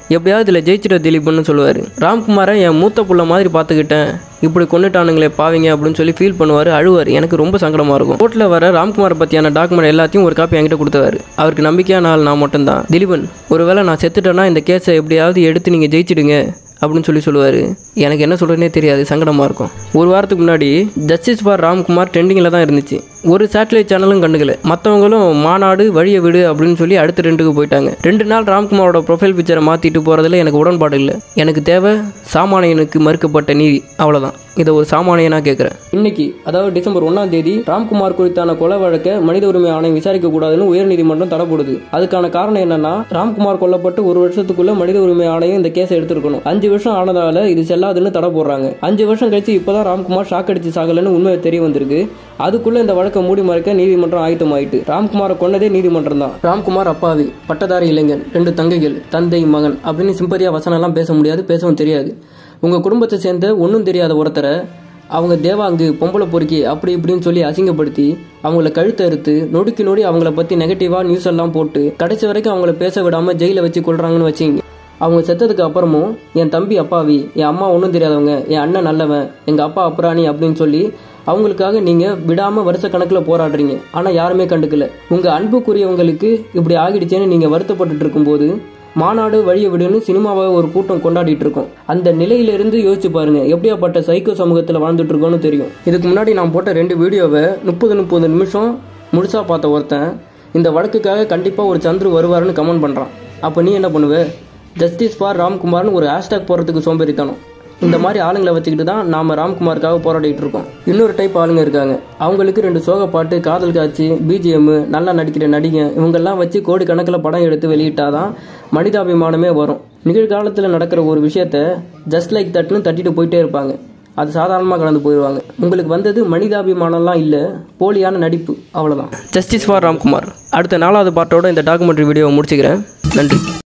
Speaker 1: எப்படியாவது இதில் ஜெயிச்சிட திலீப்னு சொல்லுவார் ராம்குமாரை என் மூத்த புள்ள மாதிரி பார்த்துக்கிட்டேன் இப்படி கொண்டுட்டானுங்களே பாவீங்க அப்படின்னு சொல்லி ஃபீல் பண்ணுவார் அழுவார் எனக்கு ரொம்ப சங்கடமாக இருக்கும் கோர்ட்டில் வர ராம்குமார் பற்றியான டாக்குமெண்ட் எல்லாத்தையும் ஒரு காப்பி என்கிட்ட கொடுத்தவாரு அவருக்கு நம்பிக்கையான ஆள் நான் மட்டும்தான் திலீபன் ஒருவேளை நான் செத்துட்டேன்னா இந்த கேஸை எப்படியாவது எடுத்து நீங்கள் ஜெயிச்சிடுங்க அப்படின்னு சொல்லி சொல்லுவார் எனக்கு என்ன சொல்கிறதுனே தெரியாது சங்கடமாக இருக்கும் ஒரு வாரத்துக்கு முன்னாடி ஜஸ்டிஸ் ஃபார் ராம்குமார் ட்ரெண்டிங்கில் தான் இருந்துச்சு ஒரு சேட்டலைட் சேனலும் கண்டுக்கல மற்றவங்களும் மாநாடு வழியை விடு அப்படின்னு சொல்லி அடுத்த ரெண்டுக்கு போயிட்டாங்க ரெண்டு நாள் ராம்குமாரோட ப்ரொஃபைல் பிக்சரை மாற்றிட்டு போகிறதுல எனக்கு உடன்பாடு இல்லை எனக்கு தேவை சாமானியனுக்கு மறுக்கப்பட்ட நீதி அவ்வளோதான் இதை ஒரு சாமானியனாக கேட்குறேன் இன்னைக்கு அதாவது டிசம்பர் ஒன்றாம் தேதி ராம்குமார் குறித்தான கொலை வழக்கை மனித உரிமை ஆணையம் விசாரிக்க கூடாதுன்னு உயர்நீதிமன்றம் தடை போடுது அதுக்கான காரணம் என்னன்னா ராம்குமார் கொல்லப்பட்டு ஒரு வருஷத்துக்குள்ள மனித உரிமை ஆணையம் இந்த கேஸை எடுத்திருக்கணும் அஞ்சு வருஷம் ஆனதால இது செல்லாதுன்னு தடை போடுறாங்க அஞ்சு வருஷம் கழிச்சு இப்பதான் ராம்குமார் ஷாக் அடிச்சு சாகலன்னு உண்மை தெரிய வந்திருக்கு அதுக்குள்ள இந்த வழக்கை மூடி மறைக்க நீதிமன்றம் ஆயத்தமாயிட்டு ராம்குமாரை கொன்னதே நீதிமன்றம் தான் ராம்குமார் அப்பாவி பட்டதாரி இளைஞன் ரெண்டு தங்கைகள் தந்தை மகன் அப்படின்னு சிம்பதியா வசனம் எல்லாம் பேச முடியாது பேசவும் தெரியாது உங்க குடும்பத்தை சேர்ந்த ஒன்றும் தெரியாத ஒருத்தரை அவங்க தேவாங்கு பொம்பளை பொறுக்கி அப்படி இப்படின்னு சொல்லி அசிங்கப்படுத்தி அவங்கள கழுத்தை அறுத்து நொடிக்கு நொடி அவங்கள பற்றி நெகட்டிவாக நியூஸ் எல்லாம் போட்டு கடைசி வரைக்கும் அவங்கள பேச விடாமல் ஜெயிலில் வச்சு கொள்றாங்கன்னு வச்சிங்க அவங்க செத்ததுக்கு அப்புறமும் என் தம்பி அப்பாவி என் அம்மா ஒன்றும் தெரியாதவங்க என் அண்ணன் நல்லவன் எங்கள் அப்பா அப்புறாணி அப்படின்னு சொல்லி அவங்களுக்காக நீங்கள் விடாமல் வருஷ கணக்கில் போராடுறீங்க ஆனால் யாருமே கண்டுக்கல உங்கள் அன்புக்குரியவங்களுக்கு இப்படி ஆகிடுச்சேன்னு நீங்கள் வருத்தப்பட்டுட்டு இருக்கும்போது மாநாடு வழியை விடுன்னு சினிமாவை ஒரு கூட்டம் கொண்டாடிட்டு இருக்கோம் அந்த நிலையிலிருந்து யோசிச்சு பாருங்க எப்படியாப்பட்ட சைக்கோ சமூகத்தில் வாழ்ந்துட்டு இருக்கோம்னு தெரியும் இதுக்கு முன்னாடி நான் போட்ட ரெண்டு வீடியோவை முப்பது முப்பது நிமிஷம் முழுசா பார்த்த ஒருத்தன் இந்த வழக்குக்காக கண்டிப்பாக ஒரு சந்துரு வருவாருன்னு கமெண்ட் பண்ணுறான் அப்போ நீ என்ன பண்ணுவ ஜஸ்டிஸ் ஃபார் ராம்குமார்னு ஒரு ஹேஷ்டேக் போடுறதுக்கு சோம்பேறித்தனம் இந்த மாதிரி ஆளுங்களை வச்சுக்கிட்டு தான் நாம ராம்குமாருக்காக போராடிட்டு இருக்கோம் இன்னொரு டைப் ஆளுங்க இருக்காங்க அவங்களுக்கு ரெண்டு சோக பாட்டு காதல் காட்சி பிஜிஎம் நல்லா நடிக்கிற நடிகை இவங்கெல்லாம் வச்சு கோடி கணக்கில் படம் எடுத்து வெளியிட்டாதான் மனிதாபிமானமே வரும் நிகழ்காலத்தில் நடக்கிற ஒரு விஷயத்த ஜஸ்ட் லைக் தட்டுன்னு தட்டிட்டு போயிட்டே இருப்பாங்க அது சாதாரணமாக கடந்து போயிடுவாங்க உங்களுக்கு வந்தது மனிதாபிமானம்லாம் இல்லை போலியான நடிப்பு அவ்வளோதான் ஜஸ்டிஸ் ஃபார் ராம்குமார் அடுத்த நாலாவது பாட்டோட இந்த டாக்குமெண்ட்ரி வீடியோவை முடிச்சுக்கிறேன் நன்றி